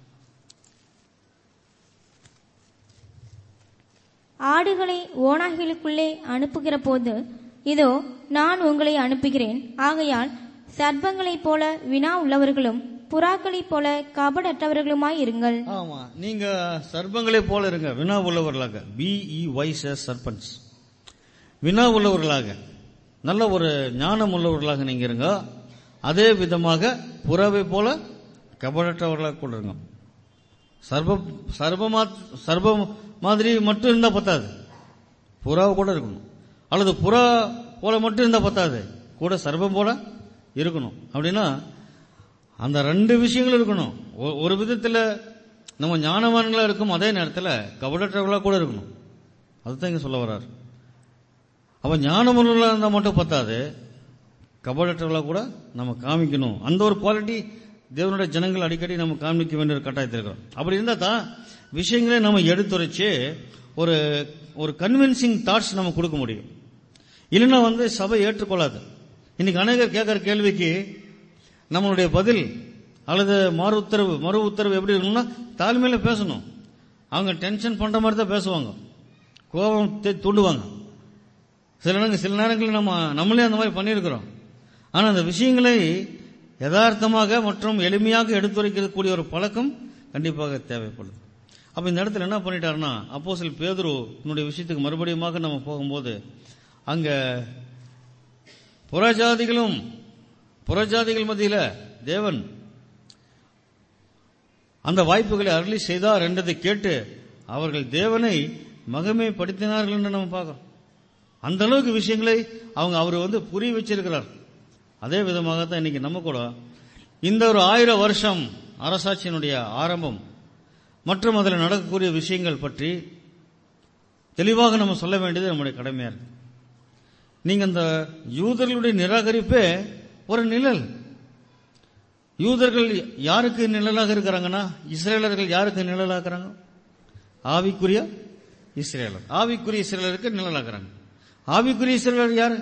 ஆடுகளை ஓநாய்களுக்குள்ளே அனுப்புகிற போது இதோ நான் உங்களை அனுப்புகிறேன் ஆகையால் சர்ப்பங்களைப் போல வினா உள்ளவர்களும் புறாக்களைப் போல கபடற்றவர்களுமாய் இருங்கள் ஆமா நீங்க சர்ப்பங்களைப் போல இருங்க வினா உள்ளவர்களாக பி இ வைஸ் சர்பன்ஸ் வினா உள்ளவர்களாக நல்ல ஒரு ஞானம் உள்ளவர்களாக நீங்க இருங்க அதே விதமாக புறாவை போல கபடற்றவர்களாக கூட இருங்க சர்ப சர்பமா சர்ப மாதிரி மட்டும் இருந்தா பத்தாது புறாவை கூட இருக்கணும் அல்லது புறா போல மட்டும் இருந்தா பத்தாது கூட சர்பம் போல இருக்கணும் அப்படின்னா அந்த ரெண்டு விஷயங்களும் இருக்கணும் ஒ- ஒரு விதத்துல நம்ம ஞானவான்களா இருக்கும் அதே நேரத்தில் கபடற்றவர்களா கூட இருக்கணும் அதுதான் இங்க சொல்ல வர்றார் அப்ப ஞானமுள்ளவர்களா இருந்தா மட்டும் பத்தாது கபடற்றவர்களா கூட நம்ம காமிக்கணும் அந்த ஒரு குவாலிட்டி தேவனுடைய ஜனங்கள் அடிக்கடி நம்ம காமிக்க வேண்டிய ஒரு கட்டாயத்தில் இருக்கிறோம் அப்படி இருந்தா தான் விஷயங்களை நம்ம எடுத்துரைச்சு ஒரு ஒரு கன்வின்சிங் தாட்ஸ் நம்ம கொடுக்க முடியும் இல்லைன்னா வந்து சபை ஏற்றுக்கொள்ளாது இன்னைக்கு அநேகர் கேட்கிற கேள்விக்கு நம்மளுடைய பதில் அல்லது மறு உத்தரவு மறு உத்தரவு எப்படி இருக்கணும்னா தாழ்மையில பேசணும் அவங்க டென்ஷன் பண்ற மாதிரி தான் பேசுவாங்க கோபம் தே- தூண்டுவாங்க சில நேரங்கள் சில நேரங்களில் நம்ம நம்மளே அந்த மாதிரி பண்ணியிருக்கிறோம் ஆனா அந்த விஷயங்களை யதார்த்தமாக மற்றும் எளிமையாக எடுத்துரைக்கக்கூடிய ஒரு பழக்கம் கண்டிப்பாக தேவைப்படுது அப்ப இந்த இடத்துல என்ன பண்ணிட்டாருன்னா அப்போ சில பேதுரு என்னுடைய விஷயத்துக்கு மறுபடியுமாக நம்ம போகும்போது அங்க புறஜாதிகளும் புறஜாதிகள் மத்தியில தேவன் அந்த வாய்ப்புகளை அருளி செய்தார் என்றதை கேட்டு அவர்கள் தேவனை மகிமைப்படுத்தினார்கள் என்று நம்ம பார்க்கிறோம் அந்த அளவுக்கு விஷயங்களை அவங்க அவர் வந்து புரிய வச்சிருக்கிறார் அதே விதமாகத்தான் இன்னைக்கு நம்ம கூட இந்த ஒரு ஆயிரம் வருஷம் அரசாட்சியினுடைய ஆரம்பம் மற்றும் அதில் நடக்கக்கூடிய விஷயங்கள் பற்றி தெளிவாக நம்ம சொல்ல வேண்டியது நம்முடைய கடமையா இருக்கு நீங்க அந்த யூதர்களுடைய நிராகரிப்பே ஒரு நிழல் யூதர்கள் யாருக்கு நிழலாக இருக்கிறாங்கன்னா இஸ்ரேலர்கள் யாருக்கு நிழலாக இருக்கிறாங்க ஆவிக்குரிய இஸ்ரேலர் ஆவிக்குரிய இஸ்ரேலருக்கு நிழலாகிறாங்க ஆவிக்குரிய இஸ்ரேலர் யாரு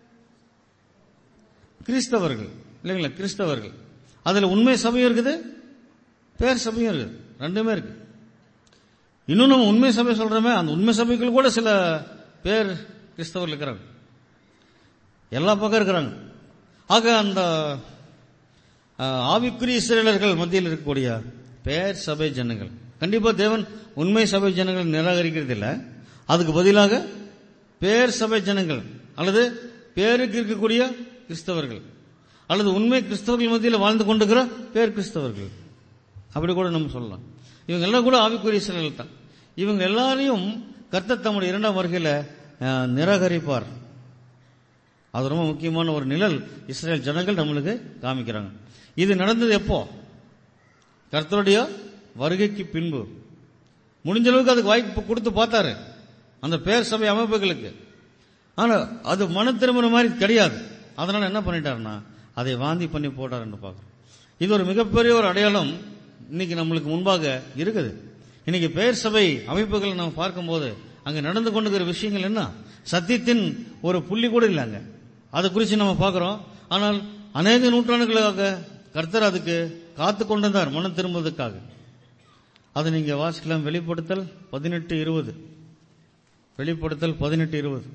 கிறிஸ்தவர்கள் இல்லைங்களா கிறிஸ்தவர்கள் அதுல உண்மை சபையும் இருக்குது பேர் சபையும் இருக்குது ரெண்டுமே இருக்கு இன்னும் நம்ம உண்மை சபை சொல்றோமே அந்த உண்மை சபைக்குள் கூட சில பேர் கிறிஸ்தவர்கள் இருக்கிறாங்க எல்லா பக்கம் இருக்கிறாங்க ஆக அந்த அஹ், ஆவிக்குரிய இஸ்ரேலர்கள் மத்தியில் இருக்கக்கூடிய பேர் சபை ஜனங்கள் கண்டிப்பா தேவன் உண்மை சபை ஜனங்கள் நிராகரிக்கிறது இல்ல அதுக்கு பதிலாக பேர் சபை ஜனங்கள் அல்லது பேருக்கு இருக்கக்கூடிய கிறிஸ்தவர்கள் அல்லது உண்மை கிறிஸ்தவர்கள் மத்தியில் வாழ்ந்து கொண்டிருக்கிற பேர் கிறிஸ்தவர்கள் அப்படி கூட நம்ம சொல்லலாம் இவங்க எல்லாம் கூட ஆவிக்குரிய இஸ்ரேல் தான் இவங்க எல்லாரையும் கர்த்தர் தம்முடைய இரண்டாம் வருகையில அஹ், நிராகரிப்பார் அது ரொம்ப முக்கியமான ஒரு நிழல் இஸ்ரேல் ஜனங்கள் நம்மளுக்கு காமிக்கிறாங்க இது நடந்தது எப்போ கர்த்தருடைய வருகைக்கு பின்பு முடிஞ்ச அளவுக்கு அதுக்கு வாய்ப்பு கொடுத்து பார்த்தாரு அந்த பேர் சபை அமைப்புகளுக்கு ஆனா அது மன திரும்புற மாதிரி கிடையாது அதனால என்ன பண்ணிட்டாருன்னா அதை வாந்தி பண்ணி போட்டாருன்னு பார்க்கிறோம் இது ஒரு மிகப்பெரிய ஒரு அடையாளம் இன்னைக்கு நம்மளுக்கு முன்பாக இருக்குது இன்னைக்கு பேர் சபை அமைப்புகளை நம்ம பார்க்கும்போது அங்க நடந்து கொண்டிருக்கிற விஷயங்கள் என்ன சத்தியத்தின் ஒரு புள்ளி கூட இல்லை அங்க அதை குறித்து நம்ம பார்க்கிறோம் ஆனால் அநேக நூற்றாண்டுகளாக கர்த்தர் அதுக்கு காத்து கொண்டிருந்தார் மனம் திரும்புவதற்காக அதை நீங்க வாசிக்கலாம் வெளிப்படுத்தல் பதினெட்டு இருபது வெளிப்படுத்தல் பதினெட்டு இருபது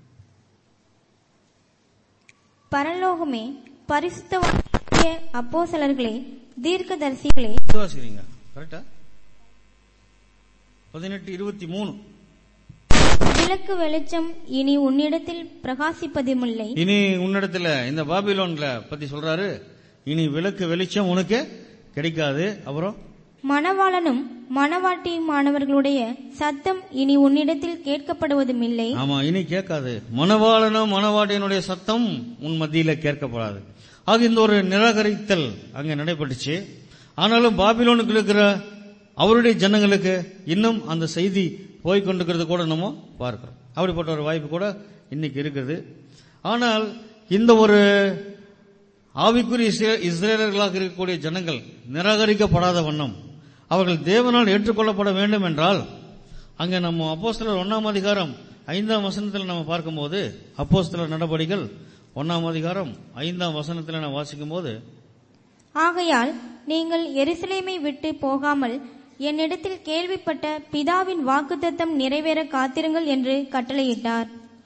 பரலோகமே பரிசுத்த அப்போசலர்களே தீர்க்கதரிசிகளே வாசிக்கிறீங்க கரெக்டா பதினெட்டு இருபத்தி மூணு விளக்கு வெளிச்சம் இனி உன்னிடத்தில் பிரகாசிப்பதுமில்லை இனி உன்னிடத்துல இந்த பாபிலோன்ல பத்தி சொல்றாரு இனி விளக்கு வெளிச்சம் உனக்கு கிடைக்காது அப்புறம் மணவாளனும் மணவாட்டியுமானவர்களுடைய சத்தம் இனி உன்னிடத்தில் கேட்கப்படுவதுமில்லை ஆமா இனி கேட்காது மணவாளனும் மணவாட்டியனுடைய சத்தம் உன் மத்தியில கேட்கப்படாது ஆக இந்த ஒரு நிராகரித்தல் அங்க நடைபெற்றுச்சு ஆனாலும் பாபிலோனுக்கு இருக்கிற அவருடைய ஜனங்களுக்கு இன்னும் அந்த செய்தி போய் கொண்டிருக்கிறது கூட நம்ம பார்க்கிறோம் அப்படிப்பட்ட ஒரு வாய்ப்பு கூட இன்னைக்கு இருக்குது ஆனால் இந்த ஒரு ஆவிக்குரிய இஸ்ரே- இஸ்ரேலர்களாக இருக்கக்கூடிய ஜனங்கள் நிராகரிக்கப்படாத வண்ணம் அவர்கள் தேவனால் ஏற்றுக்கொள்ளப்பட வேண்டும் என்றால் அங்க நம்ம அப்போஸ்தலர் ஒன்னாம் அதிகாரம் ஐந்தாம் வசனத்தில் நம்ம பார்க்கும்போது அப்போஸ்தலர் நடபடிகள் ஒன்னாம் அதிகாரம் ஐந்தாம் வசனத்தில் நான் வாசிக்கும் போது ஆகையால் நீங்கள் எருசலேமை விட்டு போகாமல் என்னிடத்தில் கேள்விப்பட்ட பிதாவின் வாக்குத்தத்தம் நிறைவேற காத்திருங்கள் என்று கட்டளையிட்டார்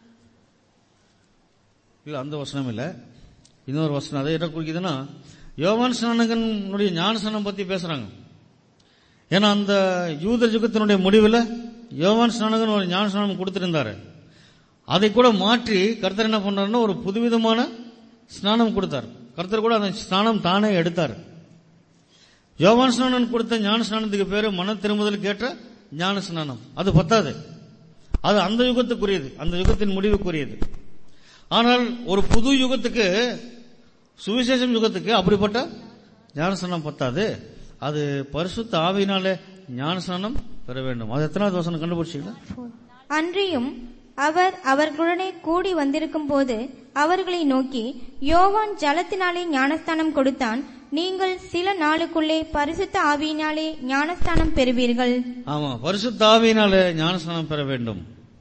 இல்ல அந்த வசனம் இல்ல இன்னொரு வசனம் அதை என்ன குறிக்குதுன்னா யோவான் ஸ்நானகனுடைய ஞானஸ்நானம் பத்தி பேசுறாங்க ஏன்னா அந்த யூத யுகத்தினுடைய முடிவில் யோவான் ஸ்நானகன் ஒரு ஞானஸ்நானம் கொடுத்திருந்தாரு அதை கூட மாற்றி கர்த்தர் என்ன பண்ணாருன்னா ஒரு புதுவிதமான ஸ்நானம் கொடுத்தார் கர்த்தர் கூட அந்த ஸ்நானம் தானே எடுத்தார் யோவான் ஸ்நானன் கொடுத்த ஞான ஸ்நானத்துக்கு பேரு மன திரும்புதலுக்கு ஏற்ற ஞான ஸ்நானம் அது பத்தாது அது அந்த யுகத்துக்குரியது அந்த யுகத்தின் முடிவுக்குரியது ஆனால் ஒரு புது யுகத்துக்கு சுவிசேஷம் யுகத்துக்கு அப்படிப்பட்ட ஞானஸ்நானம் பத்தாது அது பரிசுத்த ஆவியினாலே ஞானஸ்நானம் பெற வேண்டும் அது எத்தனாவது வசனம் கண்டுபிடிச்சீங்களா அன்றியும் அவர் அவர்களுடனே கூடி வந்திருக்கும் போது அவர்களை நோக்கி யோவான் ஜலத்தினாலே ஞானஸ்தானம் கொடுத்தான் நீங்கள் சில நாளுக்குள்ளே பரிசுத்த ஆவியினாலே ஞானஸ்தானம் பெறுவீர்கள் ஆமா பரிசுத்த ஆவியினாலே ஞானஸ்நானம் பெற வேண்டும்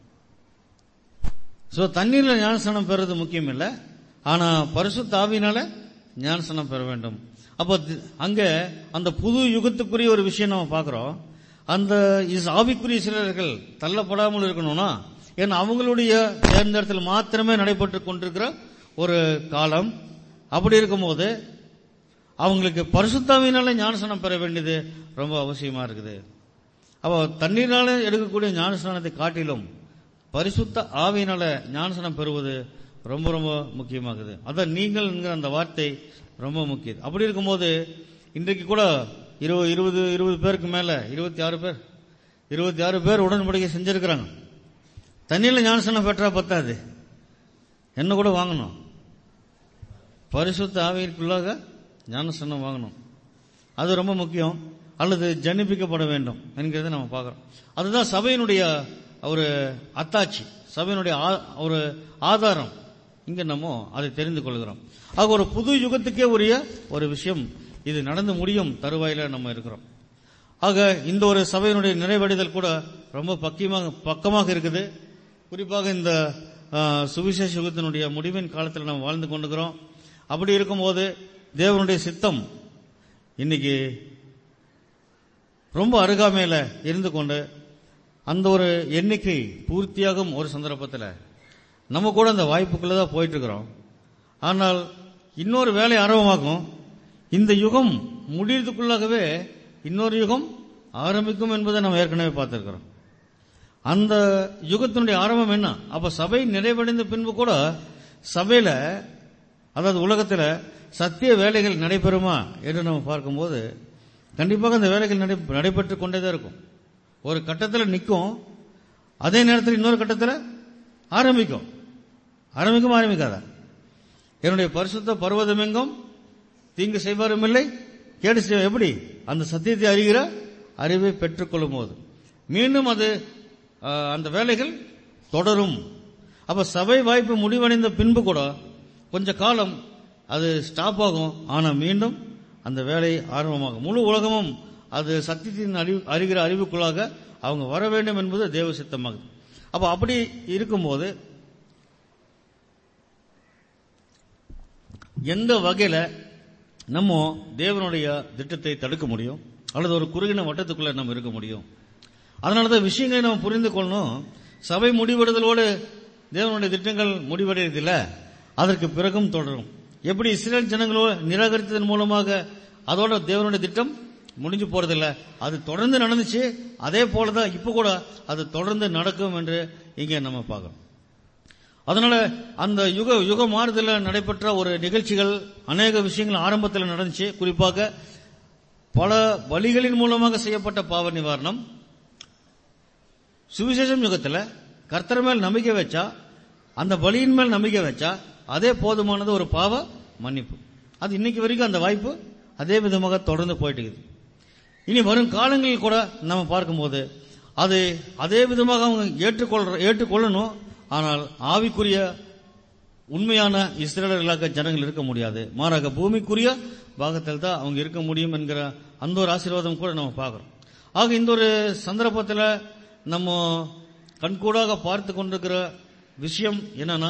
சோ தண்ணீர்ல ஞானஸ்நானம் பெறது முக்கியம் இல்ல ஆனா பரிசுத்த ஆவியினால ஞானஸ்நானம் பெற வேண்டும் அப்ப தி- அங்க அந்த புது யுகத்துக்குரிய ஒரு விஷயம் நம்ம பார்க்கிறோம் அந்த இஸ் ஆவிக்குரிய சிலர்கள் தள்ளப்படாமல் இருக்கணும்னா ஏன்னா அவங்களுடைய தேர்ந்தெடுத்தல் மாத்திரமே நடைபெற்று கொண்டிருக்கிற ஒரு காலம் அப்படி இருக்கும்போது அவங்களுக்கு பரிசுத்தாவினால ஞானஸ்நானம் பெற வேண்டியது ரொம்ப அவசியமா இருக்குது அப்போ தண்ணீரால எடுக்கக்கூடிய ஞானஸ்நானத்தை காட்டிலும் பரிசுத்த ஆவியினால ஞானஸ்நானம் பெறுவது ரொம்ப ரொம்ப முக்கியமாகுது அதான் நீங்கள் என்கிற அந்த வார்த்தை ரொம்ப முக்கியம் அப்படி இருக்கும்போது இன்றைக்கு கூட இருபது இருபது இருபது பேருக்கு மேல இருபத்தி ஆறு பேர் இருபத்தி ஆறு பேர் உடன்படிக்கை செஞ்சிருக்கிறாங்க தண்ணியில ஞானஸ்நானம் பெற்றா பத்தாது என்ன கூட வாங்கணும் பரிசுத்த ஆவியிற்குள்ளாக ஞானஸ்நானம் வாங்கணும் அது ரொம்ப முக்கியம் அல்லது ஜனிப்பிக்கப்பட வேண்டும் என்கிறதை நம்ம பார்க்கிறோம் அதுதான் சபையினுடைய ஒரு அத்தாட்சி சபையினுடைய ஆ- ஒரு ஆதாரம் இங்க நம்ம அதை தெரிந்து கொள்கிறோம் ஆக ஒரு புது யுகத்துக்கே உரிய ஒரு விஷயம் இது நடந்து முடியும் தருவாயில நம்ம இருக்கிறோம் ஆக இந்த ஒரு சபையினுடைய நிறைவடைதல் கூட ரொம்ப பக்கியமாக பக்கமாக இருக்குது குறிப்பாக இந்த ஆ, சுவிசேஷ யுகத்தினுடைய முடிவின் காலத்தில் நாம் வாழ்ந்து கொண்டிருக்கிறோம் அப்படி இருக்கும்போது தேவனுடைய சித்தம் இன்னைக்கு ரொம்ப அருகாமையில இருந்து கொண்டு அந்த ஒரு எண்ணிக்கை பூர்த்தியாகும் ஒரு சந்தர்ப்பத்தில் நம்ம கூட அந்த வாய்ப்புக்குள்ள தான் போயிட்டு இருக்கிறோம் ஆனால் இன்னொரு வேலை ஆரம்பமாகும் இந்த யுகம் முடியறதுக்குள்ளாகவே இன்னொரு யுகம் ஆரம்பிக்கும் என்பதை நம்ம ஏற்கனவே பார்த்திருக்கிறோம் அந்த யுகத்தினுடைய ஆரம்பம் என்ன அப்ப சபை நிறைவடைந்த பின்பு கூட சபையில அதாவது உலகத்துல சத்திய வேலைகள் நடைபெறுமா என்று நம்ம பார்க்கும்போது கண்டிப்பாக அந்த வேலைகள் நடை நடைபெற்று கொண்டே தான் இருக்கும் ஒரு கட்டத்தில் நிற்கும் அதே நேரத்தில் இன்னொரு கட்டத்தில் ஆரம்பிக்கும் ஆரம்பிக்கும் ஆரம்பிக்காதா என்னுடைய பரிசுத்த பர்வதமெங்கும் தீங்கு செய்வாரும் இல்லை கேடு செய்ய எப்படி அந்த சத்தியத்தை அறிகிற அறிவை பெற்றுக்கொள்ளும் போது மீண்டும் அது அஹ், அந்த வேலைகள் தொடரும் அப்ப சபை வாய்ப்பு முடிவடைந்த பின்பு கூட கொஞ்ச காலம் அது ஸ்டாப் ஆகும் ஆனா மீண்டும் அந்த வேலை ஆரம்பமாகும் முழு உலகமும் அது சத்தியத்தின் அறிவு அறிகிற அறிவுக்குள்ளாக அவங்க வர வேண்டும் என்பது தேவ சித்தமாகுது அப்ப அப்படி இருக்கும்போது எந்த வகையில நம்ம தேவனுடைய திட்டத்தை தடுக்க முடியும் அல்லது ஒரு குறுகின வட்டத்துக்குள்ள நம்ம இருக்க முடியும் அதனாலதான் விஷயங்களை நம்ம புரிந்து கொள்ளணும் சபை முடிவெடுதலோடு தேவனுடைய திட்டங்கள் முடிவடையதில்ல அதற்கு பிறகும் தொடரும் எப்படி இஸ்ரேல் ஜனங்களோ நிராகரித்ததன் மூலமாக அதோட தேவனுடைய திட்டம் முடிஞ்சு போறதில்ல அது தொடர்ந்து நடந்துச்சு அதே போலதான் இப்ப கூட அது தொடர்ந்து நடக்கும் என்று இங்கே நம்ம பார்க்கிறோம் அதனால அந்த யுக யுக மாறுதல நடைபெற்ற ஒரு நிகழ்ச்சிகள் அநேக விஷயங்கள் ஆரம்பத்தில் நடந்துச்சு குறிப்பாக பல வழிகளின் மூலமாக செய்யப்பட்ட பாவ நிவாரணம் சுவிசேஷம் யுகத்துல கர்த்தர் மேல் நம்பிக்கை வச்சா அந்த பலியின் மேல் நம்பிக்கை வச்சா அதே போதுமானது ஒரு பாவ மன்னிப்பு அது இன்னைக்கு வரைக்கும் அந்த வாய்ப்பு அதே விதமாக தொடர்ந்து போயிட்டு இருக்குது இனி வரும் காலங்களில் கூட நம்ம பார்க்கும்போது அது அதே விதமாக அவங்க ஏற்றுக்கொள்ற ஏற்றுக்கொள்ளணும் ஆனால் ஆவிக்குரிய உண்மையான இஸ்ரேலர்களாக ஜனங்கள் இருக்க முடியாது மாறாக பூமிக்குரிய பாகத்தில் தான் அவங்க இருக்க முடியும் என்கிற அந்த ஒரு ஆசீர்வாதம் கூட நம்ம பார்க்கிறோம் ஆக இந்த ஒரு சந்தர்ப்பத்தில் நம்ம கண்கூடாக பார்த்து கொண்டிருக்கிற விஷயம் என்னன்னா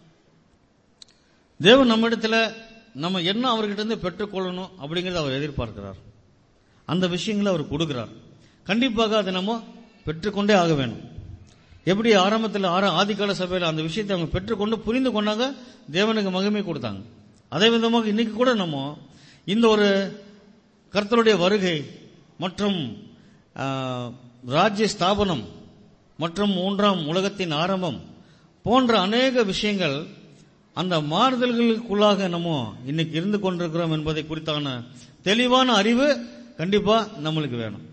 தேவன் நம்மிடத்துல நம்ம என்ன அவர்கிட்ட இருந்து பெற்றுக்கொள்ளணும் அப்படிங்கறத அவர் எதிர்பார்க்கிறார் அந்த விஷயங்களை அவர் கொடுக்கிறார் கண்டிப்பாக அதை நம்ம பெற்றுக்கொண்டே ஆக வேணும் எப்படி ஆரம்பத்தில் ஆர ஆதிகால சபையில் அந்த விஷயத்தை அவங்க பெற்றுக்கொண்டு புரிந்து கொண்டாங்க தேவனுக்கு மகிமை கொடுத்தாங்க அதே விதமாக இன்னைக்கு கூட நம்ம இந்த ஒரு கர்த்தருடைய வருகை மற்றும் ஆ, ராஜ்ய ஸ்தாபனம் மற்றும் மூன்றாம் உலகத்தின் ஆரம்பம் போன்ற அநேக விஷயங்கள் அந்த மாறுதல்களுக்குள்ளாக நம்ம இன்னைக்கு இருந்து கொண்டிருக்கிறோம் என்பதை குறித்தான தெளிவான அறிவு கண்டிப்பா நம்மளுக்கு வேணும்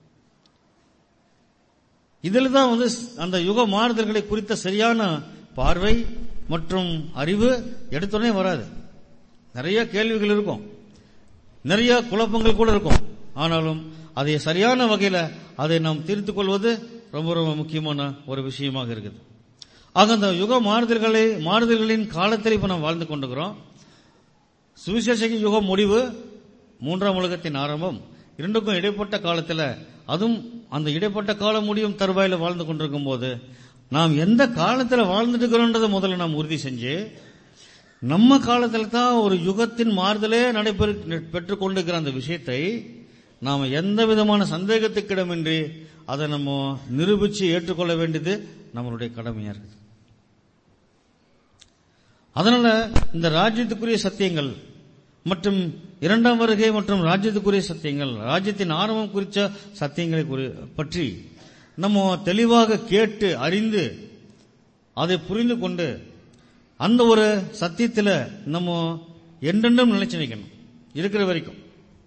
இதில் தான் வந்து அந்த யுக மாறுதல்களை குறித்த சரியான பார்வை மற்றும் அறிவு எடுத்தோடனே வராது நிறைய கேள்விகள் இருக்கும் நிறைய குழப்பங்கள் கூட இருக்கும் ஆனாலும் அதை சரியான வகையில அதை நாம் தீர்த்துக் கொள்வது ரொம்ப ரொம்ப முக்கியமான ஒரு விஷயமாக இருக்குது ஆக அந்த யுக மாறுதல்களை மாறுதல்களின் காலத்தில் இப்ப நாம் வாழ்ந்து கொண்டிருக்கிறோம் சுவிசேஷ யுக முடிவு மூன்றாம் உலகத்தின் ஆரம்பம் இரண்டுக்கும் இடைப்பட்ட காலத்தில் அதுவும் அந்த இடைப்பட்ட காலம் முடியும் தருவாயில வாழ்ந்து கொண்டிருக்கும் போது நாம் எந்த காலத்தில் வாழ்ந்துட்டு இருக்கிறோன்றதை முதல்ல நாம் உறுதி செஞ்சு நம்ம காலத்தில் தான் ஒரு யுகத்தின் மாறுதலே நடைபெறு பெற்றுக் கொண்டிருக்கிற அந்த விஷயத்தை நாம எந்த விதமான சந்தேகத்துக்கிடமின்றி அதை நம்ம நிரூபிச்சு ஏற்றுக்கொள்ள வேண்டியது நம்மளுடைய கடமையா இருக்குது அதனால இந்த ராஜ்யத்துக்குரிய சத்தியங்கள் மற்றும் இரண்டாம் வருகை மற்றும் ராஜ்யத்துக்குரிய சத்தியங்கள் ராஜ்யத்தின் ஆரம்பம் குறித்த சத்தியங்களை குறி- பற்றி நம்ம தெளிவாக கேட்டு அறிந்து அதை புரிந்து கொண்டு அந்த ஒரு சத்தியத்தில் நம்ம என்றென்றும் நிலைச்சு நிற்கணும் இருக்கிற வரைக்கும்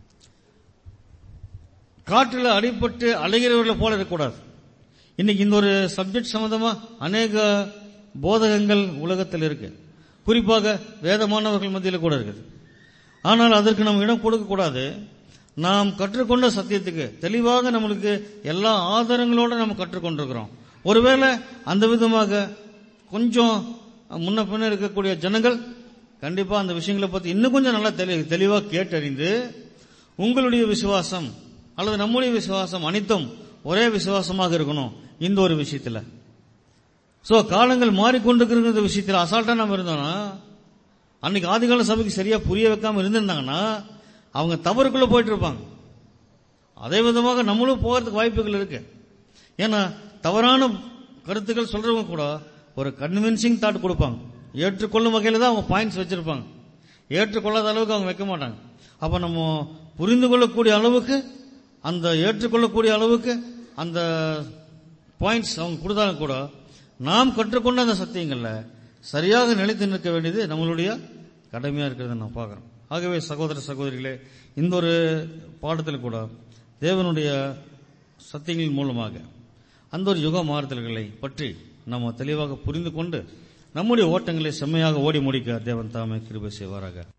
காற்றில் அடிபட்டு அலைகிறவர்களை போல இருக்கக்கூடாது இன்னைக்கு இந்த ஒரு சப்ஜெக்ட் சம்பந்தமா அநேக போதகங்கள் உலகத்தில் இருக்கு குறிப்பாக வேதமானவர்கள் மத்தியில் கூட இருக்குது ஆனால் அதற்கு நம்ம இடம் கொடுக்க கூடாது நாம் கற்றுக்கொண்ட சத்தியத்துக்கு தெளிவாக நம்மளுக்கு எல்லா ஆதாரங்களோட நம்ம கற்றுக்கொண்டிருக்கிறோம் ஒருவேளை அந்த விதமாக கொஞ்சம் முன்ன பின்ன இருக்கக்கூடிய ஜனங்கள் கண்டிப்பா அந்த விஷயங்களை பத்தி இன்னும் கொஞ்சம் நல்லா தெளி- தெளிவா கேட்டறிந்து உங்களுடைய விசுவாசம் அல்லது நம்முடைய விசுவாசம் அனைத்தும் ஒரே விசுவாசமாக இருக்கணும் இந்த ஒரு விஷயத்துல சோ காலங்கள் மாறிக்கொண்டிருக்கிற விஷயத்துல அசால்ட்டா நம்ம இருந்தோம்னா அன்னைக்கு ஆதிகால சபைக்கு சரியா புரிய வைக்காம இருந்திருந்தாங்கன்னா அவங்க தவறுக்குள்ள போயிட்டு இருப்பாங்க அதே விதமாக நம்மளும் போகிறதுக்கு வாய்ப்புகள் இருக்கு ஏன்னா தவறான கருத்துக்கள் சொல்றவங்க கூட ஒரு கன்வின்சிங் தாட் கொடுப்பாங்க ஏற்றுக்கொள்ளும் வகையில தான் அவங்க பாயிண்ட்ஸ் வச்சிருப்பாங்க ஏற்றுக்கொள்ளாத அளவுக்கு அவங்க வைக்க மாட்டாங்க அப்ப நம்ம புரிந்து கொள்ளக்கூடிய அளவுக்கு அந்த ஏற்றுக்கொள்ளக்கூடிய அளவுக்கு அந்த பாயிண்ட்ஸ் அவங்க கொடுத்தாலும் கூட நாம் கற்றுக்கொண்ட அந்த சத்தியங்கள்ல சரியாக நிலைத்து நிற்க வேண்டியது நம்மளுடைய கடமையா இருக்கிறத நான் பார்க்கிறோம் ஆகவே சகோதர சகோதரிகளே இந்த ஒரு பாடத்தில் கூட தேவனுடைய சத்தியங்களின் மூலமாக அந்த ஒரு யுக மாறுதல்களை பற்றி நம்ம தெளிவாக புரிந்து கொண்டு நம்முடைய ஓட்டங்களை செம்மையாக ஓடி முடிக்க தேவன் தாமே கிருபை செய்வாராக